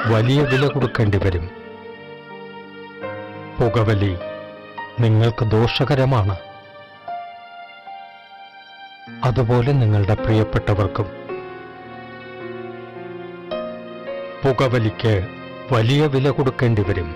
വലിയ വില കൊടുക്കേണ്ടി വരും പുകവലി നിങ്ങൾക്ക് ദോഷകരമാണ് അതുപോലെ നിങ്ങളുടെ പ്രിയപ്പെട്ടവർക്കും പുകവലിക്ക് വലിയ വില കൊടുക്കേണ്ടി വരും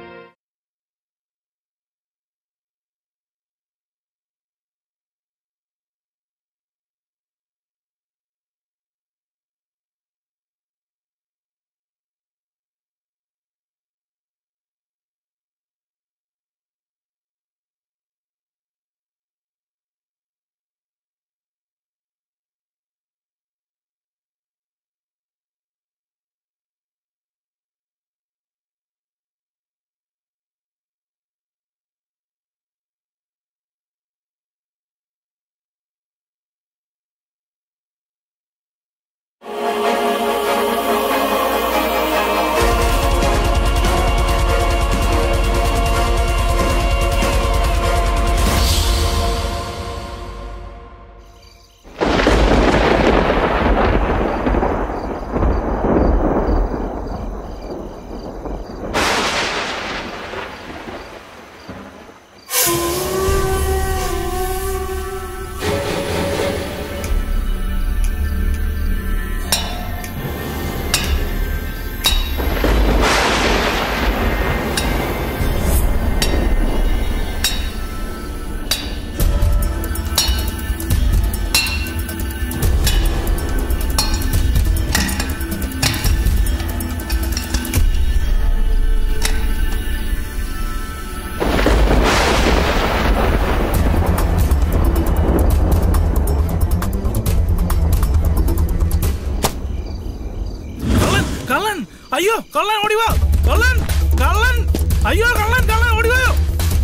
കള്ളൻ കള്ളൻ അയ്യോ കള്ളൻ ഓടിവാ കള്ളൻ കള്ളൻ അയ്യോ കള്ളൻ കള്ളൻ ഓടിവായോ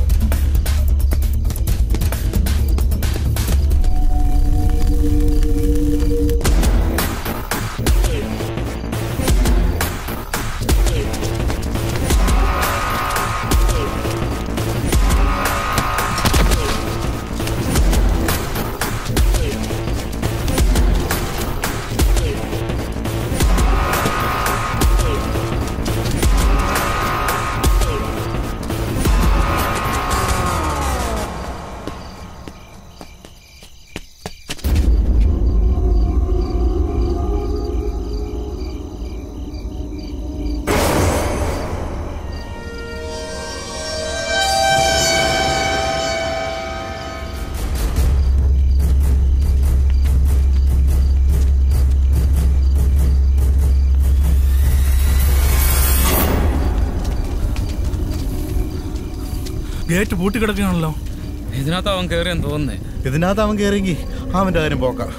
ഗേറ്റ് പൂട്ടി കിടക്കുകയാണല്ലോ ഇതിനകത്ത് അവൻ കയറിയെന്ന് തോന്നുന്നേ ഇതിനകത്ത് അവൻ കയറിയെങ്കിൽ അവന്റെ കാര്യം പോക്കാം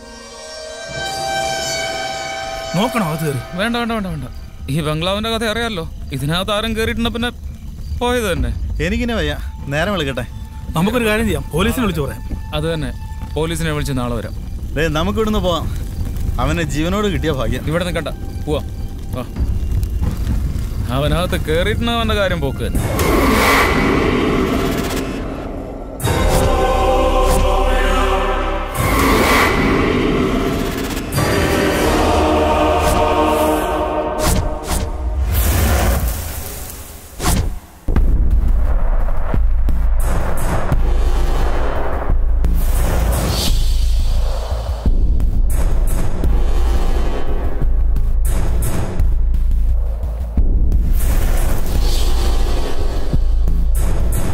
നോക്കണോ അത് കയറി വേണ്ട വേണ്ട വേണ്ട വേണ്ട ഈ ബംഗ്ലാവിന്റെ കഥ അറിയാലോ ഇതിനകത്ത് ആരും കയറിയിട്ടുണ്ടെ പിന്നെ പോയത് തന്നെ എനിക്കിനെ വയ്യ നേരം വിളിക്കട്ടെ നമുക്കൊരു കാര്യം ചെയ്യാം പോലീസിനെ വിളിച്ചു പറയാം അത് തന്നെ പോലീസിനെ വിളിച്ച് നാളെ വരാം ദേ നമുക്ക് ഇവിടുന്ന് പോവാം അവനെ ജീവനോട് കിട്ടിയ ഭാഗ്യം ഇവിടെ നിൽക്കണ്ട പോവാം വാ അവനകത്ത് കയറിയിട്ടുണ്ടെങ്കിൽ അവന്റെ കാര്യം പോക്ക് തന്നെ ആ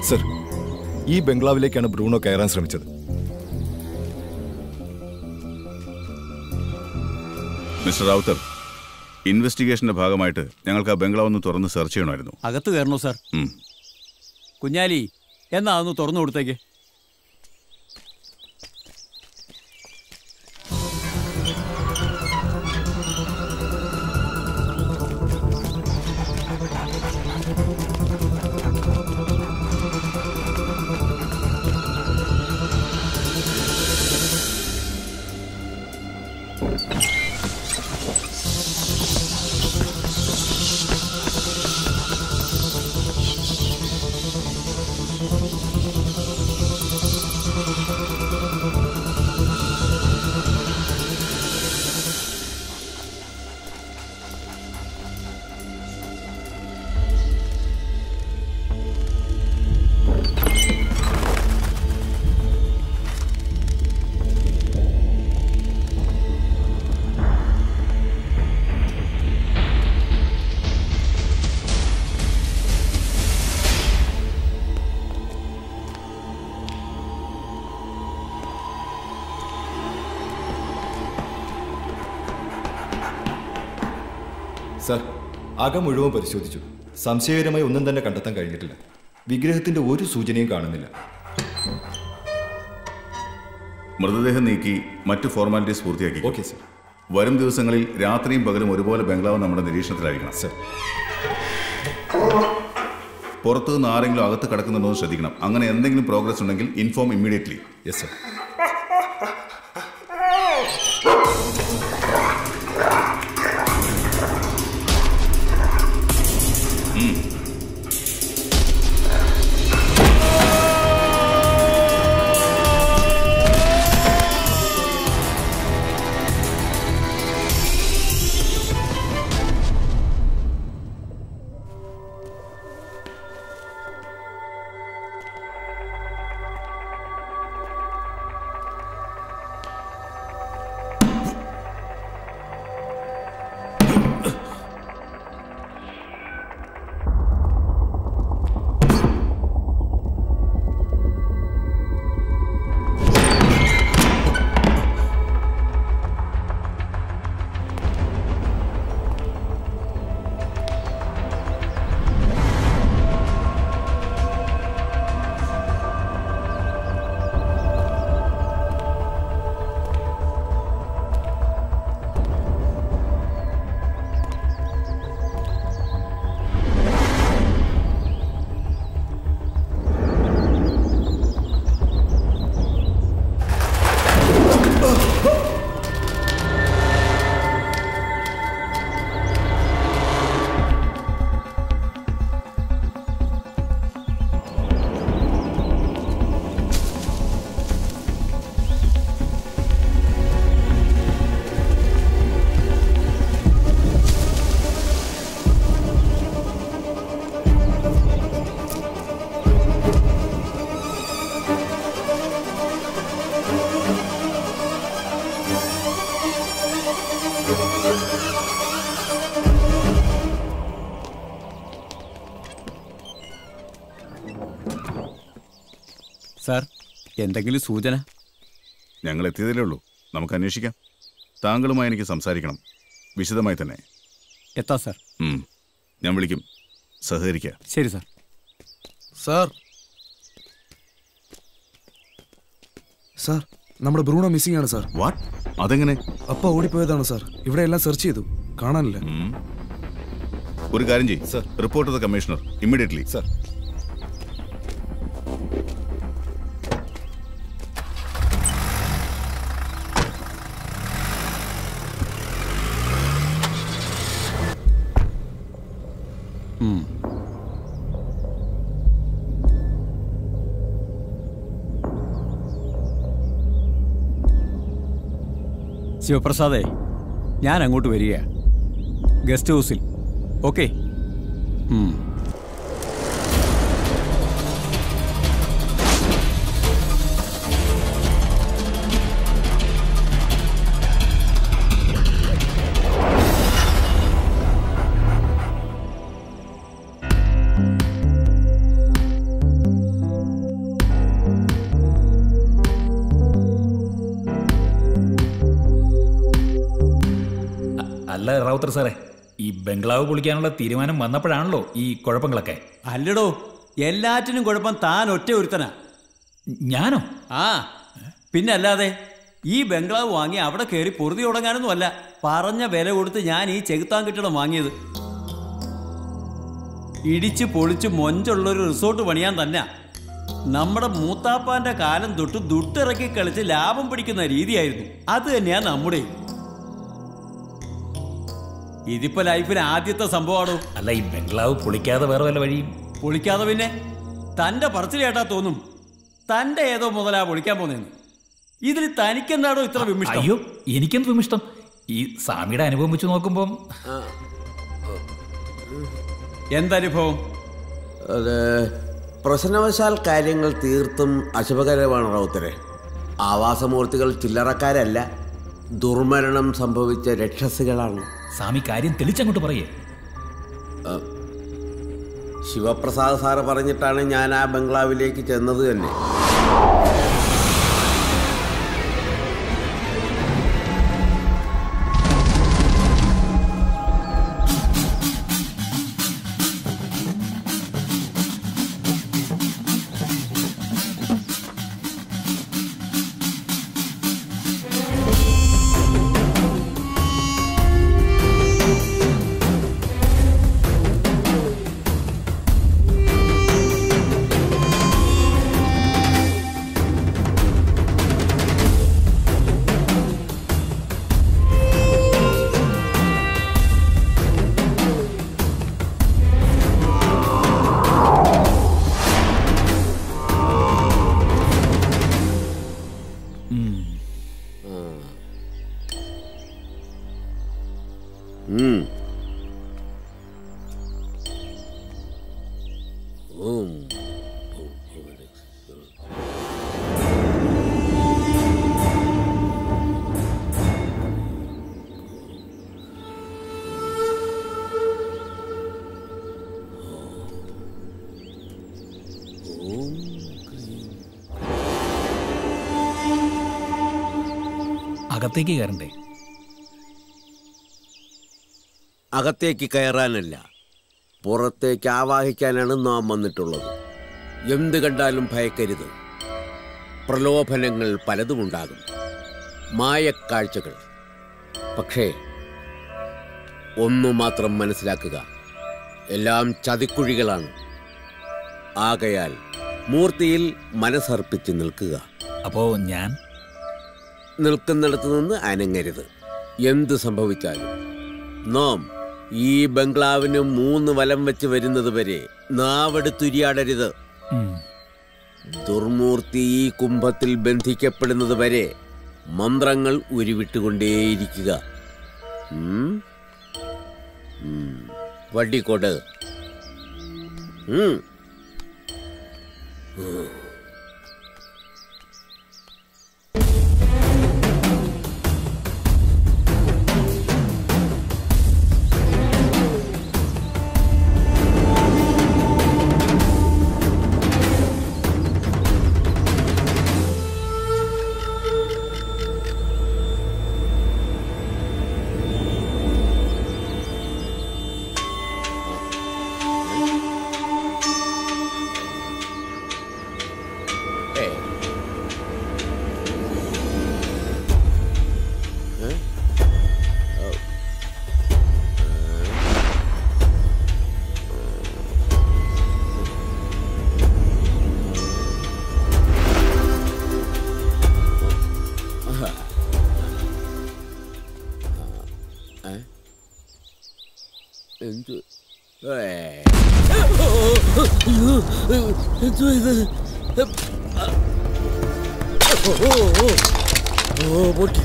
സർ ഈ ബംഗ്ലാവിലേക്കാണ് ബ്രൂണോ കയറാൻ ശ്രമിച്ചത് മിസ്റ്റർ റാവുത്തർ ഇൻവെസ്റ്റിഗേഷന്റെ ഭാഗമായിട്ട് ഞങ്ങൾക്ക് ആ ബംഗ്ലാവ് ഒന്ന് തുറന്ന് സെർച്ച് ചെയ്യണമായിരുന്നു അകത്ത് കയറണോ സാർ ഉം. കുഞ്ഞാലി എന്നാ ഒന്ന് തുറന്നു കൊടുത്തേക്ക് സർ അകം മുഴുവൻ പരിശോധിച്ചു സംശയകരമായി ഒന്നും തന്നെ കണ്ടെത്താൻ കഴിഞ്ഞിട്ടില്ല വിഗ്രഹത്തിന്റെ ഒരു സൂചനയും കാണുന്നില്ല മൃതദേഹം നീക്കി മറ്റു ഫോർമാലിറ്റീസ് പൂർത്തിയാക്കി ഓക്കെ സർ വരും ദിവസങ്ങളിൽ രാത്രിയും പകലും ഒരുപോലെ ബംഗ്ലാവ് നമ്മുടെ നിരീക്ഷണത്തിലായിരിക്കണം സർ പുറത്തു നിന്ന് ആരെങ്കിലും അകത്ത് കിടക്കുന്നുണ്ടോ എന്ന് ശ്രദ്ധിക്കണം അങ്ങനെ എന്തെങ്കിലും പ്രോഗ്രസ് ഉണ്ടെങ്കിൽ inform immediately yes sir sir എന്തെങ്കിലും സൂചന ഞങ്ങൾ എത്തിയതേ ഉള്ളൂ നമുക്ക് അന്വേഷിക്കാം താങ്കളുമായി എനിക്ക് സംസാരിക്കണം വിശദമായി തന്നെ എത്താ സാർ ഉം. ഞാൻ വിളിക്കും സഹകരിക്കുക ശരി സാർ സാർ സാർ നമ്മുടെ ബ്രൂണോ മിസ്സിംഗ് ആണ് സാർ വാട്ട് അതെങ്ങനെ അപ്പ ഓടിപ്പോയതാണ് സാർ ഇവിടെ എല്ലാം സെർച്ച് ചെയ്തു കാണാനില്ല ഉം. ഒരു കാര്യം ചെയ്യും Sir. Report the commissioner immediately sir ശിവപ്രസാദേ ഞാൻ അങ്ങോട്ട് വരിക ഗസ്റ്റ് ഹൗസിൽ ഓക്കെ റാവുത്തർ സാറേ ഈ ബംഗ്ലാവ് പൊളിക്കാനുള്ള തീരുമാനം വന്നപ്പോഴാണല്ലോ ഈ കുഴപ്പങ്ങളൊക്കെ അല്ലടോ എല്ലാറ്റിനും കുഴപ്പം താൻ ഒറ്റ ഒരുത്തനാ ഞാനോ ആ പിന്നെ അല്ലാതെ ഈ ബംഗ്ലാവ് വാങ്ങി അവിടെ കയറി പൊറുതി തുടങ്ങാനൊന്നും അല്ല പറഞ്ഞ വില കൊടുത്ത് ഞാൻ ഈ ചെകുത്താൻ കെട്ടിടം വാങ്ങിയത് ഇടിച്ച് പൊളിച്ച് മൊഞ്ചുള്ളൊരു റിസോർട്ട് പണിയാൻ തന്നെ നമ്മുടെ മൂത്താപ്പാന്റെ കാലം തൊട്ട് ദുട്ടിറക്കി കളിച്ച് ലാഭം പിടിക്കുന്ന രീതിയായിരുന്നു അത് തന്നെയാ നമ്മുടെ ഇതിപ്പോ ലൈഫിൽ ആദ്യത്തെ സംഭവമാണോ അല്ല ഈ ബംഗ്ലാവ് പൊളിക്കാതെ വേറെ വല്ല വഴിയും പൊളിക്കാതെ പിന്നെ തന്റെ പറച്ചിൽ കേട്ടാ തോന്നും തന്റെ ഏതോ മുതലാ പൊളിക്കാൻ പോന്നെന്ന് ഇതിൽ തനിക്കെന്താണോ ഇത്ര വിമിഷ്ടം അയ്യോ എനിക്കെന്ത് വിമിഷ്ടം ഈ സ്വാമിയുടെ അനുഭവം വെച്ച് നോക്കുമ്പം എന്തനുഭവം അത് പ്രശ്നവശാൽ കാര്യങ്ങൾ തീർത്തും അശുഭകരമാണ് റൗത്തരെ ആവാസമൂർത്തികൾ ചില്ലറക്കാരല്ല ദുർമരണം സംഭവിച്ച രക്ഷസുകളാണ് സ്വാമി കാര്യം തെളിച്ചങ്ങോട്ട് പറയേ ശിവപ്രസാദ് സാറ് പറഞ്ഞിട്ടാണ് ഞാൻ ആ ബംഗ്ലാവിലേക്ക് ചെന്നത് തന്നെ ഉം. ഉം. അകത്തേക്ക് കയറണ്ടേ അകത്തേക്ക് കയറാനല്ല പുറത്തേക്ക് ആവാഹിക്കാനാണ് നാം വന്നിട്ടുള്ളത് എന്ത് കണ്ടാലും ഭയക്കരുത് പ്രലോഭനങ്ങൾ പലതുമുണ്ടാകും മായക്കാഴ്ചകൾ പക്ഷേ ഒന്നു മാത്രം മനസ്സിലാക്കുക എല്ലാം ചതിക്കുഴികളാണ് ആകയാൽ മൂർത്തിയിൽ മനസ്സർപ്പിച്ച് നിൽക്കുക അപ്പോ ഞാൻ നിൽക്കുന്നിടത്ത് നിന്ന് അനങ്ങരുത് എന്ത് സംഭവിച്ചാലും നാം ഈ ബംഗ്ലാവിന് മൂന്ന് വലം വെച്ച് വരുന്നത് വരെ നാവെടുത്തുരിയാടരുത് ഉം. ദുർമൂർത്തി ഈ കുംഭത്തിൽ ബന്ധിക്കപ്പെടുന്നത് വരെ മന്ത്രങ്ങൾ ഉരുവിട്ടുകൊണ്ടേയിരിക്കുക ഉം? ഉം. വട്ടിക്കോട്ട് ഉം. ഉം. ഏയ്. ഏ? ഓ. ഏ? എന്ത് ഏ. എന്തുവാ ഇത് ഓ ഓ ഓ പൊട്ടി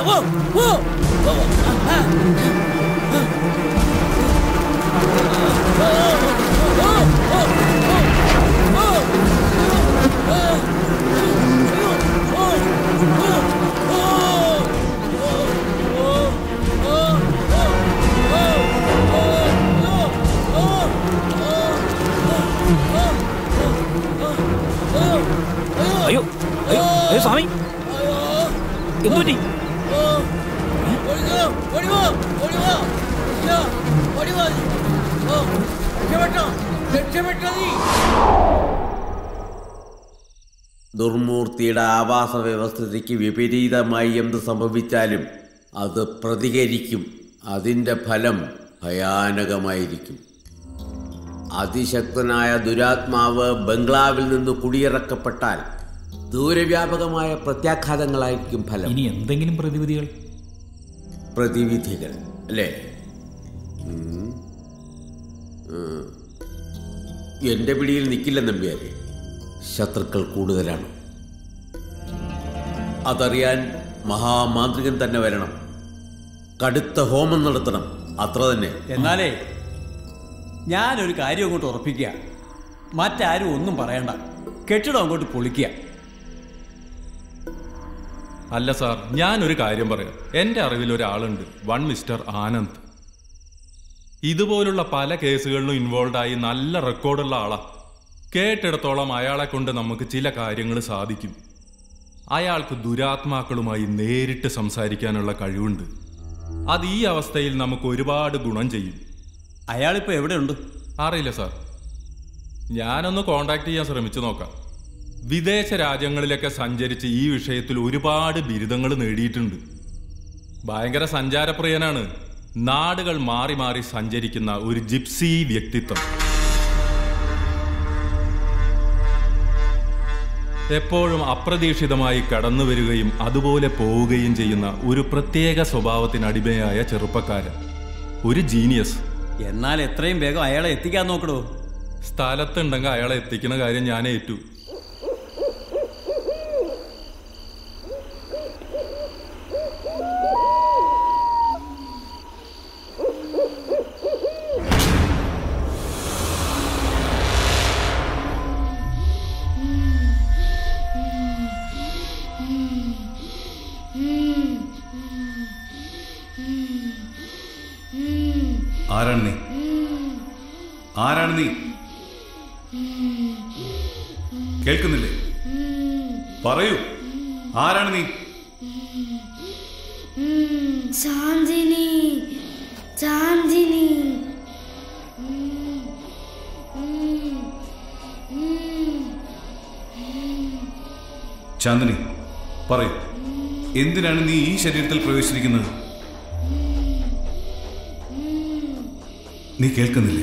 അയ്യോ അയ്യോ അയ്യോ സ്വാമി എന്തുപറ്റി ദുർമൂർത്തിയുടെ ആവാസ വ്യവസ്ഥിതിക്ക് വിപരീതമായി എന്ത് സംഭവിച്ചാലും അത് പ്രതികരിക്കും അതിൻ്റെ ഫലം ഭയാനകമായിരിക്കും അതിശക്തനായ ദുരാത്മാവ് ബംഗ്ലാവിൽ നിന്ന് കുടിയിറക്കപ്പെട്ടാൽ ദൂരവ്യാപകമായ പ്രത്യാഘാതങ്ങളായിരിക്കും ഫലം ഇനി എന്തെങ്കിലും പ്രതിവിധികൾ പ്രതിവിധികൾ അല്ലേ ഉം. ഉം. എന്റെ പിടിയിൽ നിൽക്കില്ല നമ്പ്യാരെ ശത്രുക്കൾ കൂടുതലാണ് അതറിയാൻ മഹാമാന്ത്രികൻ തന്നെ വരണം കടുത്ത ഹോമം നടത്തണം അത്ര തന്നെ എന്നാലേ ഞാനൊരു കാര്യം അങ്ങോട്ട് ഉറപ്പിക്കുക മറ്റാരും ഒന്നും പറയണ്ട കെട്ടിടം അങ്ങോട്ട് പൊളിക്കുക അല്ല സാർ ഞാനൊരു കാര്യം പറയാം എൻ്റെ അറിവിൽ ഒരാളുണ്ട് വൺ മിസ്റ്റർ ആനന്ദ് ഇതുപോലുള്ള പല കേസുകളിലും ഇൻവോൾവ് ആയി നല്ല റെക്കോർഡുള്ള ആളാ കേട്ടിടത്തോളം അയാളെ കൊണ്ട് നമുക്ക് ചില കാര്യങ്ങൾ സാധിക്കും അയാൾക്ക് ദുരാത്മാക്കളുമായി നേരിട്ട് സംസാരിക്കാനുള്ള കഴിവുണ്ട് അത് ഈ അവസ്ഥയിൽ നമുക്ക് ഒരുപാട് ഗുണം ചെയ്യും അയാളിപ്പോ എവിടെയുണ്ട് അറിയില്ല സാർ ഞാനൊന്ന് കോണ്ടാക്ട് ചെയ്യാൻ ശ്രമിച്ചു നോക്കാം വിദേശ രാജ്യങ്ങളിലൊക്കെ സഞ്ചരിച്ച് ഈ വിഷയത്തിൽ ഒരുപാട് ബിരുദങ്ങൾ നേടിയിട്ടുണ്ട് ഭയങ്കര സഞ്ചാരപ്രിയനാണ് നാടുകൾ മാറി മാറി സഞ്ചരിക്കുന്ന ഒരു ജിപ്സി വ്യക്തിത്വം എപ്പോഴും അപ്രതീക്ഷിതമായി കടന്നു വരികയും അതുപോലെ പോവുകയും ചെയ്യുന്ന ഒരു പ്രത്യേക സ്വഭാവത്തിനടിമയായ ചെറുപ്പക്കാരൻ ഒരു ജീനിയസ് എന്നാൽ എത്രയും വേഗം അയാളെ എത്തിക്കാൻ നോക്കടോ സ്ഥലത്തുണ്ടെങ്കിൽ അയാളെ എത്തിക്കുന്ന കാര്യം ഞാൻ ഏറ്റു ആരാണ് നീ ആരാണ് നീ കേൾക്കുന്നില്ലേ പറയൂ ആരാണ് നീ ചാന്ദിനി ചാന്ദിനി ചാന്ദിനി പറയൂ എന്തിനാണ് നീ ഈ ശരീരത്തിൽ പ്രവേശിച്ചിരിക്കുന്നത് നീ കേൾക്കുന്നില്ലേ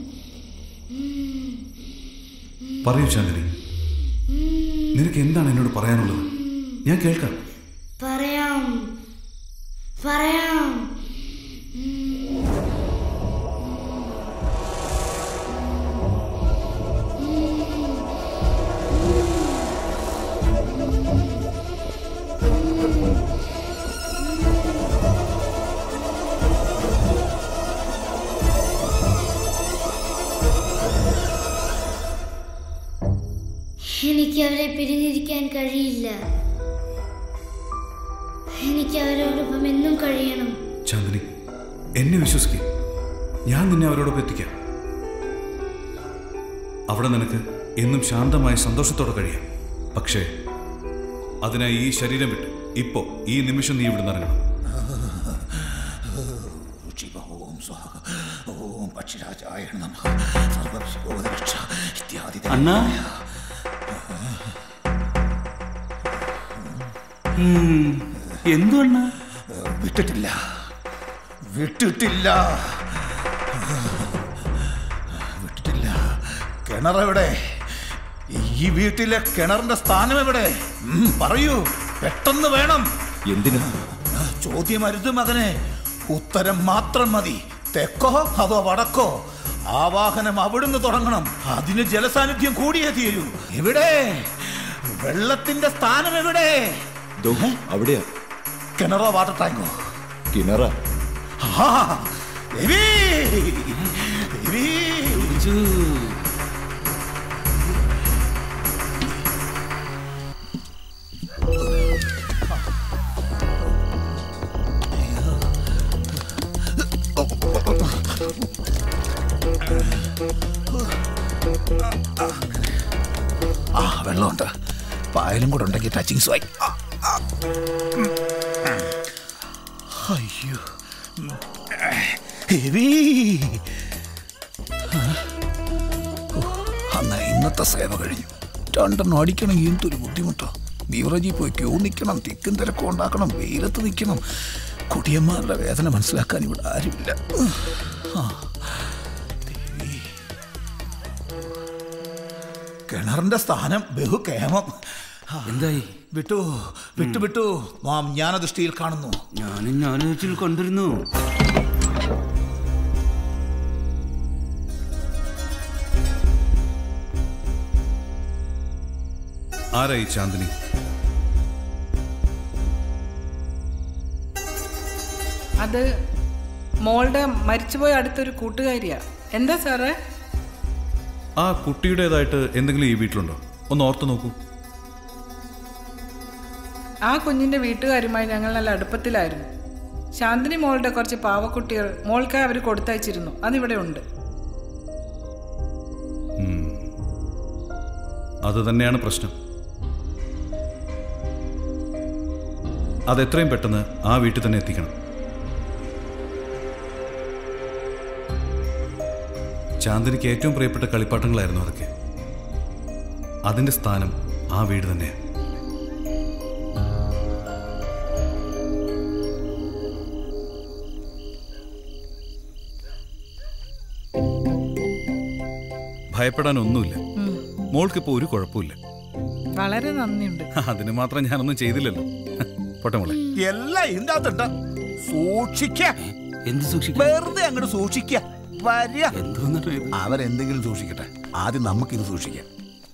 പറയൂ ചാന്ദിനി നിനക്ക് എന്താണ് എന്നോട് പറയാനുള്ളത് ഞാൻ കേൾക്കാം പറയാം പറയാം എനിക്ക് അവരെ പിരിഞ്ഞിരിക്കാൻ കഴിയില്ല എനിക്ക് അവരോടൊപ്പം എന്നും കഴിയണം ചാന്ദിനി എന്നെ വിശ്വസിക്കുക ഞാൻ നിന്നെ അവരോടൊപ്പം എത്തിക്കാം അവിടെ നിനക്ക് എന്നും ശാന്തമായ സന്തോഷത്തോടെ കഴിയാം പക്ഷേ അതിനായി ഈ ശരീരം വിട്ട് ഇപ്പോ ഈ നിമിഷം നീ ഇവിടുന്ന് ഇറങ്ങണം ഓം സ്വാഹ ഓം പക്ഷിരാജായ നമഃ സർവ്വശിവോദരക്ഷ ഇത്യാദി അണ്ണാ എന്തു അണ്ണാ വിട്ടിട്ടില്ല വിട്ടിട്ടില്ല വിട്ടിട്ടില്ല കിണറെവിടെ ഈ വീട്ടിലെ കിണറിന്റെ സ്ഥാനം എവിടെ ഉം, പറയൂ പെട്ടെന്ന് വേണം എന്തിനാ ചോദ്യം അരുത് മകനെ ഉത്തരം മാത്രം മതി തെക്കോ അതോ വടക്കോ ആവാഹനം അവിടുന്ന് തുടങ്ങണം അതിന് ജലസാന്നിധ്യം കൂടിയേ തീരൂ എവിടെ വെള്ളത്തിന്റെ സ്ഥാനം എവിടെ ദോ, അവിടെയാ കിണറോ വാട്ടർ ടാങ്കോ കിണറ ആ ബേബി ബേബി ആ വെള്ളമുണ്ട് പായലും കൂടെ ഉണ്ടെങ്കിൽ ടച്ചിങ് സ്വായി അയ്യോ ഹെവി അന്ന് ഇന്നത്തെ സേവ കഴിഞ്ഞു രണ്ടെണ്ണം അടിക്കണമെങ്കിൽ എന്തൊരു ബുദ്ധിമുട്ടോ ബീവറേജിൽ പോയി ക്യൂ നിൽക്കണം തിക്കും തിരക്കും ഉണ്ടാക്കണം വെയിലത്ത് നിൽക്കണം കുടിയന്മാരുടെ വേദന മനസ്സിലാക്കാൻ ഇവിടെ ആരുമില്ല ആ. ദേവി. കിണറിന്റെ സ്ഥാനം ബഹുകേമം എന്തായി വിട്ടു വിട്ടു വിട്ടു മാം ജ്ഞാനദൃഷ്ടിയിൽ കാണുന്നു ഞാനും ജ്ഞാനദൃഷ്ടിയിൽ കണ്ടിരുന്നു ആരായി ചാന്ദിനി അത് മോളുടെ മരിച്ചുപോയ അടുത്തൊരു കൂട്ടുകാരിയാ എന്താ സാറേ ആ കുട്ടിയുടേതായിട്ട് എന്തെങ്കിലും ഈ വീട്ടിലുണ്ടോ ഒന്ന് ഓർത്ത് നോക്കൂ ആ കുഞ്ഞിന്റെ വീട്ടുകാരുമായി ഞങ്ങൾ നല്ല അടുപ്പത്തിലായിരുന്നു ശാന്തിനി മോളുടെ കുറച്ച് പാവക്കുട്ടികൾ മോൾക്കായി അവർ കൊടുത്തയച്ചിരുന്നു അതിവിടെ ഉണ്ട് ഉം. അത് തന്നെയാണ് പ്രശ്നം അതെത്രയും പെട്ടെന്ന് ആ വീട്ടിൽ തന്നെ എത്തിക്കണം ചാന്ദിനിക്ക് ഏറ്റവും പ്രിയപ്പെട്ട കളിപ്പാട്ടങ്ങളായിരുന്നു അതൊക്കെ അതിന്റെ സ്ഥാനം ആ വീട് തന്നെയാണ് ഭയപ്പെടാൻ ഒന്നുമില്ല ഉം. മോൾക്കിപ്പോ ഒരു കുഴപ്പമില്ല വളരെ നന്ദിയുണ്ട് അതിന് മാത്രം ഞാനൊന്നും ചെയ്തില്ലല്ലോ പോട്ടെ മോളെ എല്ലാം ഇതിന്റെ അകത്തുണ്ട് സൂക്ഷിക്ക എന്ത് സൂക്ഷിക്ക വെറുതെ അങ്ങോട്ട് സൂക്ഷിക്ക വരിക അവരെന്തെങ്കിലും സൂക്ഷിക്കട്ടെ ആദ്യം നമുക്കിത് സൂക്ഷിക്കാം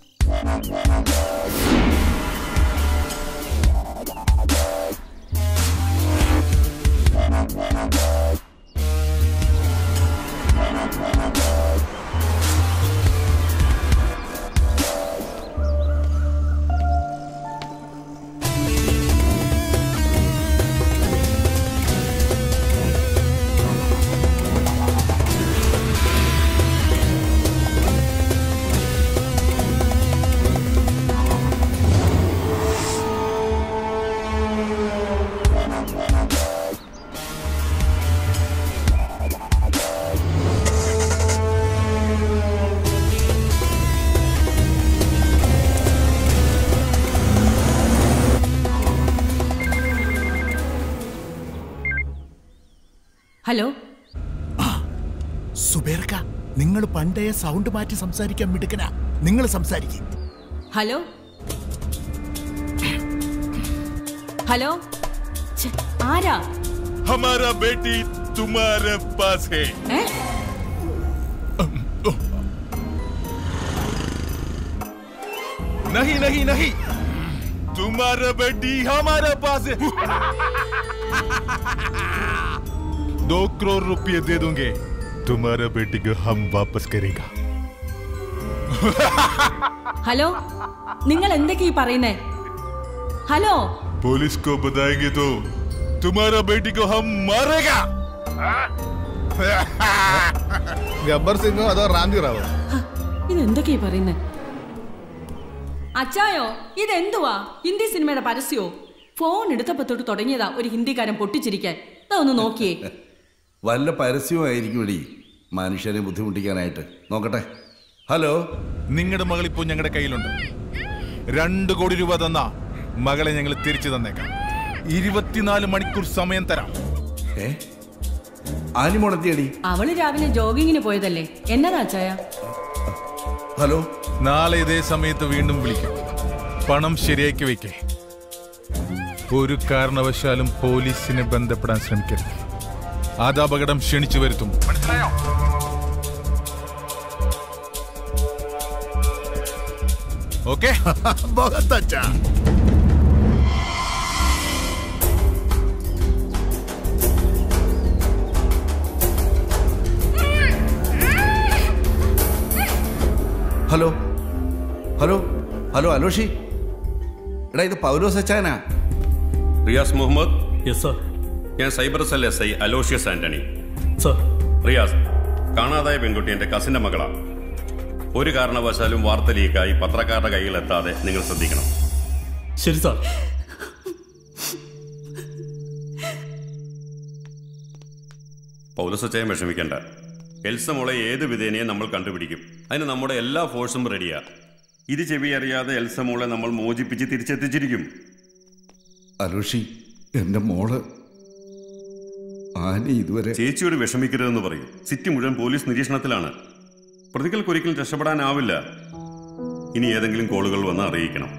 ഹലോ സുബേർക്ക നിങ്ങൾ പണ്ടേ സൗണ്ട് മാറ്റി സംസാരിക്കാൻ മിടുക്കനാ നിങ്ങൾ സംസാരിക്കും ഹലോ ഹലോ ഛെ, ആരാ हमारा बेटी तुम्हारे पास है ഏ? नहीं नहीं नहीं तुम्हारा बेटी हमारे पास है दो करोड़ रुपये दे दूंगे तुम्हारा बेटी को हम वापस करेगा ഹലോ നിങ്ങൾ എന്തൊക്കെ ഈ പറയുന്നേ ഹലോ पुलिस को बताएंगे तो तुम्हारा बेटी को हम मारेगा ഗബ്ബർ സിംഗോ അതോ റാംജി റാവോ ഇത് എന്തൊക്കെയാ പറയുന്നേ അച്ചായോ ഇതെന്തുവാ ഹിന്ദി സിനിമയുടെ പരസ്യോ ഫോൺ എടുത്തപ്പോ തൊട്ട് തുടങ്ങിയതാ ഒരു ഹിന്ദിക്കാരൻ പൊട്ടിച്ചിരിക്കാൻ ഇതാ ഒന്ന് നോക്കിയേ വല്ല പരസ്യമായിരിക്കും ഇടി മനുഷ്യനെ ബുദ്ധിമുട്ടിക്കാനായിട്ട് നോക്കട്ടെ ഹലോ നിങ്ങളുടെ മകൾ ഇപ്പോൾ ഞങ്ങളുടെ കയ്യിലുണ്ട് രണ്ട് കോടി രൂപ തന്ന മകളെ ഞങ്ങൾ തിരിച്ചു തന്നേക്കാം ഇരുപത്തിനാല് മണിക്കൂർ സമയം തരാം ഏ ആനിമുണത്തിയടി അവള് രാവിലെ ജോഗിങ്ങിന് പോയതല്ലേ എന്നതാ അച്ചായ ഹലോ നാളെ ഇതേ സമയത്ത് വീണ്ടും വിളിക്കും പണം ശരിയാക്കി വെക്കേ ഒരു കാരണവശാലും പോലീസിനെ ബന്ധപ്പെടാൻ ശ്രമിക്കരുത് അത് അപകടം ക്ഷണിച്ചു വരുത്തും മനസ്സിലായോ ഓക്കെ बहुत अच्छा ഹലോ ഹലോ ഹലോ അലോഷി എടാ ഇത് പൗലോസ് അച്ചായനാ റിയാസ് മുഹമ്മദ് യെസ് സർ ഞാൻ cyber cell S I Aloysius Antony sir Riyas കാണാതായ പെൺകുട്ടി എന്റെ കസിന്റെ മകളാ ഒരു കാരണവശാലും വാർത്ത ലീക്കായി പത്രക്കാരുടെ കയ്യിൽ എത്താതെ നിങ്ങൾ ശ്രദ്ധിക്കണം ശരി സാർ പൗലസച്ചയം വിഷമിക്കേണ്ട എൽസ മോളെ ഏത് വിധേനയും നമ്മൾ കണ്ടുപിടിക്കും അതിന് നമ്മുടെ എല്ലാ ഫോഴ്സും റെഡിയാ ഇത് ചെവി അറിയാതെ എൽസ മോളെ നമ്മൾ മോചിപ്പിച്ച് തിരിച്ചെത്തിച്ചിരിക്കും അലോഷി എന്റെ മോള് ആനി ഇതുവരെ ചേച്ചിയോട് വിഷമിക്കരുതെന്ന് പറയും സിറ്റി മുഴുവൻ പോലീസ് നിരീക്ഷണത്തിലാണ് പ്രതികൾക്ക് ഒരിക്കലും രക്ഷപ്പെടാനാവില്ല ഇനി ഏതെങ്കിലും കോളുകൾ വന്ന് അറിയിക്കണം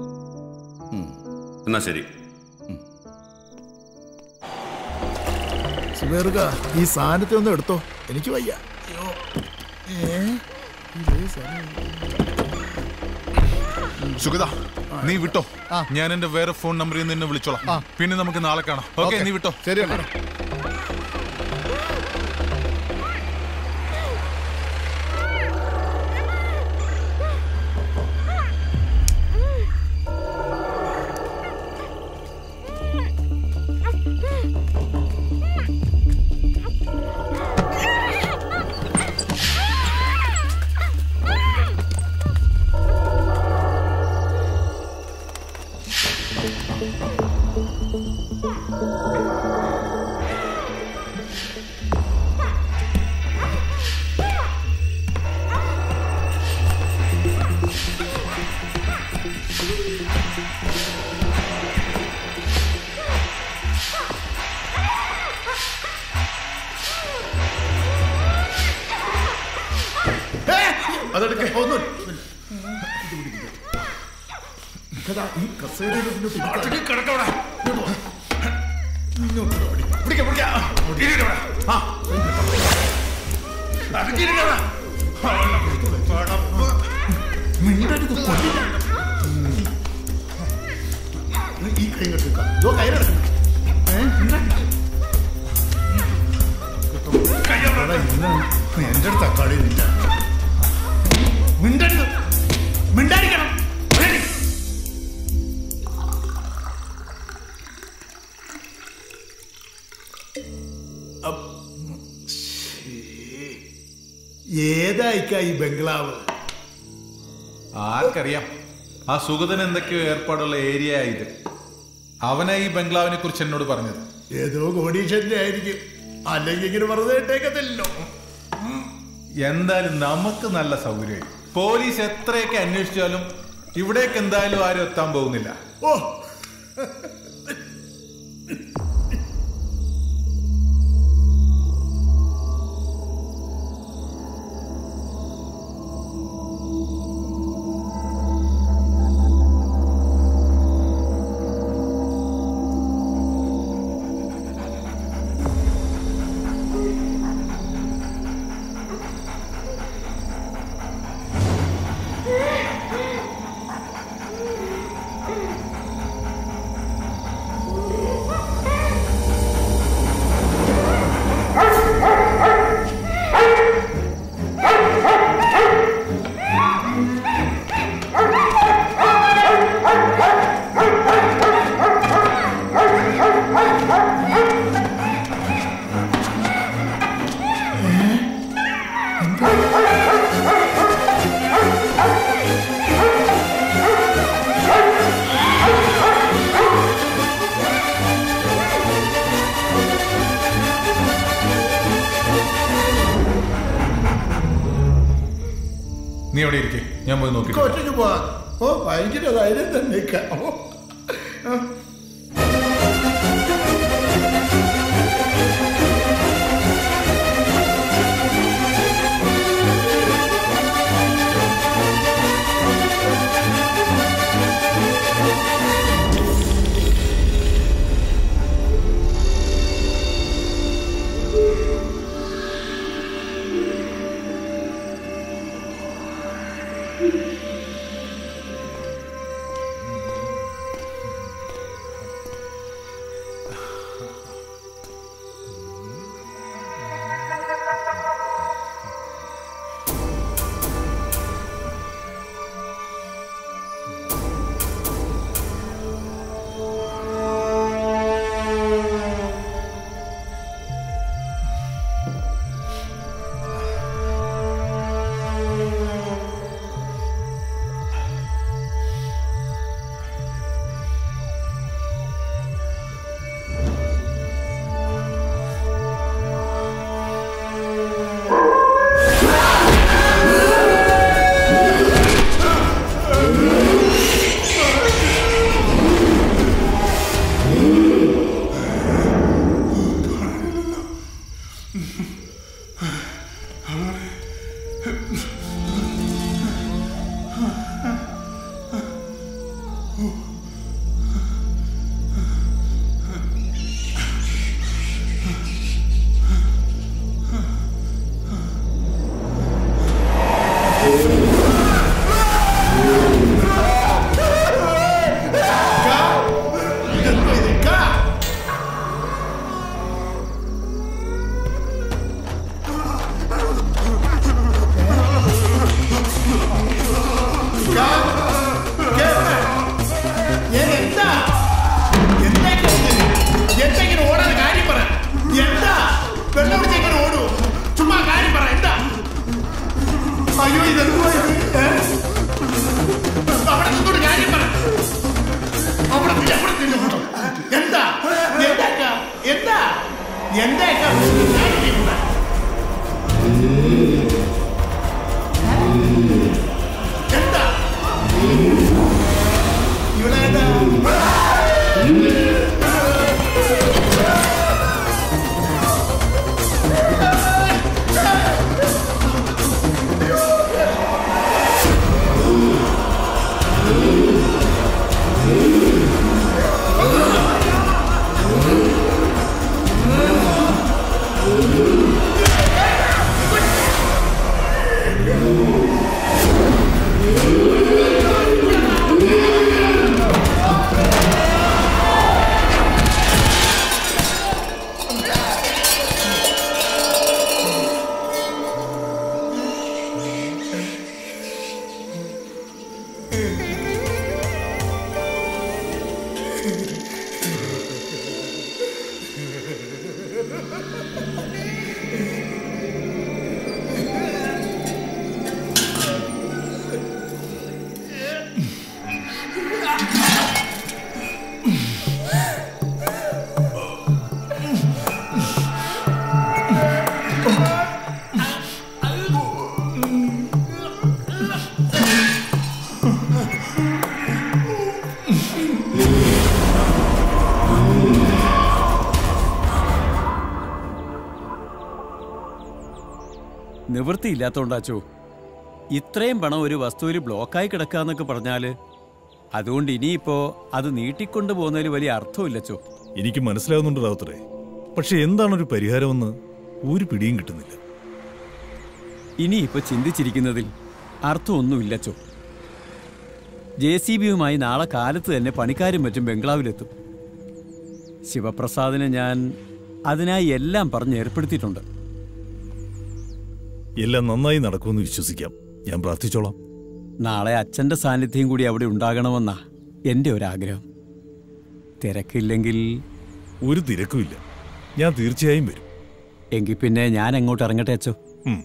എന്നാ ശരി സുബേറുക ഈ സാധനത്തെ ഒന്ന് എടുത്തോ എനിക്ക് വയ്യ അയ്യോ ഏ ഇതേ സാധനം. സുഗത നീ വിട്ടോ ഞാൻ എന്റെ വേറെ ഫോൺ നമ്പറിൽ നിന്ന് നിന്നെ വിളിച്ചോളാം പിന്നെ നമുക്ക് നാളെ കാണാം ഓക്കെ നീ വിട്ടോ ശരി അണ്ണാ. ഏ, അതെടുക്ക് ഒന്ന് ഇതാ, ഈ കസേരയിൽ ഇരുന്നിട്ട് ഇരിക്കാം. കിടക്കവിടെ. ഇങ്ങോട്ട് വാ. ഇങ്ങോട്ട് വാ, പിടി. പിടിക്കാം, പിടിക്കാം. ഇരിക്കവിടെ. ആ. അതൊക്കെ ഇരിക്കവിടെ. പടപ്പ്. മിണ്ടരുത്, കൊല്ലില്ല. ഈ കൈ ഇങ്ങോട്ട് വെക്കാം. ഇതോ കയ്യിലെടുക്ക്. ഏ, മിണ്ടരുത്. എടാ, ഇന്ന് എന്റെ അടുത്ത കളി നിന്റെ മിണ്ടരുത് മിണ്ടായിരിക്കണം മിണ്ടരുത്. അപ്പ് ശ്ശേ. ഏതായിക്കാ ഈ ബംഗ്ലാവ് ആർക്കറിയാം ആ സുഗതൻ എന്തൊക്കെയോ ഏർപ്പാടുള്ള ഏരിയ ഇത് അവനാ ഈ ബംഗ്ലാവിനെ കുറിച്ച് എന്നോട് പറഞ്ഞത് ഏതോ കോടീശ്വരന്റെ ആയിരിക്കും അല്ലെങ്കിൽ ഇങ്ങനെ വെറുതെ ഇട്ടേക്കത്തില്ലല്ലോ എന്തായാലും നമുക്ക് നല്ല സൗകര്യം പോലീസ് എത്രയൊക്കെ അന്വേഷിച്ചാലും ഇവിടേക്ക് എന്തായാലും ആരും എത്താൻ പോകുന്നില്ല ഓ നീ എവിടെ ഇരിക്കേ ഞാൻ പോയി നോക്കി ഒറ്റയ്ക്ക് പോവാ ഓ ഭയങ്കര ധൈര്യം തന്നെ ഇക്ക. ഓ ആ. എന്തൊക്കെ എന്താ ഇവിടെ എന്താ? നിവൃത്തിയില്ലാത്തോണ്ടാച്ചോ ഇത്രയും പണം ഒരു വസ്തുവിൽ ബ്ലോക്കായി കിടക്കാന്നൊക്കെ പറഞ്ഞാല് അതുകൊണ്ട് ഇനിയിപ്പോ അത് നീട്ടിക്കൊണ്ടു പോകുന്നതിൽ വലിയ അർത്ഥമില്ലച്ചോ എനിക്ക് മനസ്സിലാവുന്നുണ്ട് റാവുത്തറെ പക്ഷെ എന്താണ് ഒരു പരിഹാരമെന്ന് ഒരു പിടിയും കിട്ടുന്നില്ല ഇനിയിപ്പോ ചിന്തിച്ചിരിക്കുന്നതിൽ അർത്ഥമൊന്നുമില്ലച്ചോ ജെ സി ബിയുമായി നാളെ കാലത്ത് തന്നെ പണിക്കാരും മറ്റും ബംഗ്ലാവിലെത്തും ശിവപ്രസാദിനെ ഞാൻ അതിനായി എല്ലാം പറഞ്ഞ് ഏർപ്പെടുത്തിയിട്ടുണ്ട് എല്ലാം നന്നായി നടക്കുമെന്ന് വിശ്വസിക്കാം ഞാൻ പ്രാർത്ഥിച്ചോളാം നാളെ അച്ഛന്റെ സാന്നിധ്യം കൂടി അവിടെ ഉണ്ടാകണമെന്നാ എൻ്റെ ഒരാഗ്രഹം തിരക്കില്ലെങ്കിൽ ഒരു തിരക്കുമില്ല ഞാൻ തീർച്ചയായും വരും എങ്കിൽ പിന്നെ ഞാൻ അങ്ങോട്ട് ഇറങ്ങട്ടെ അച്ചോ ഉം.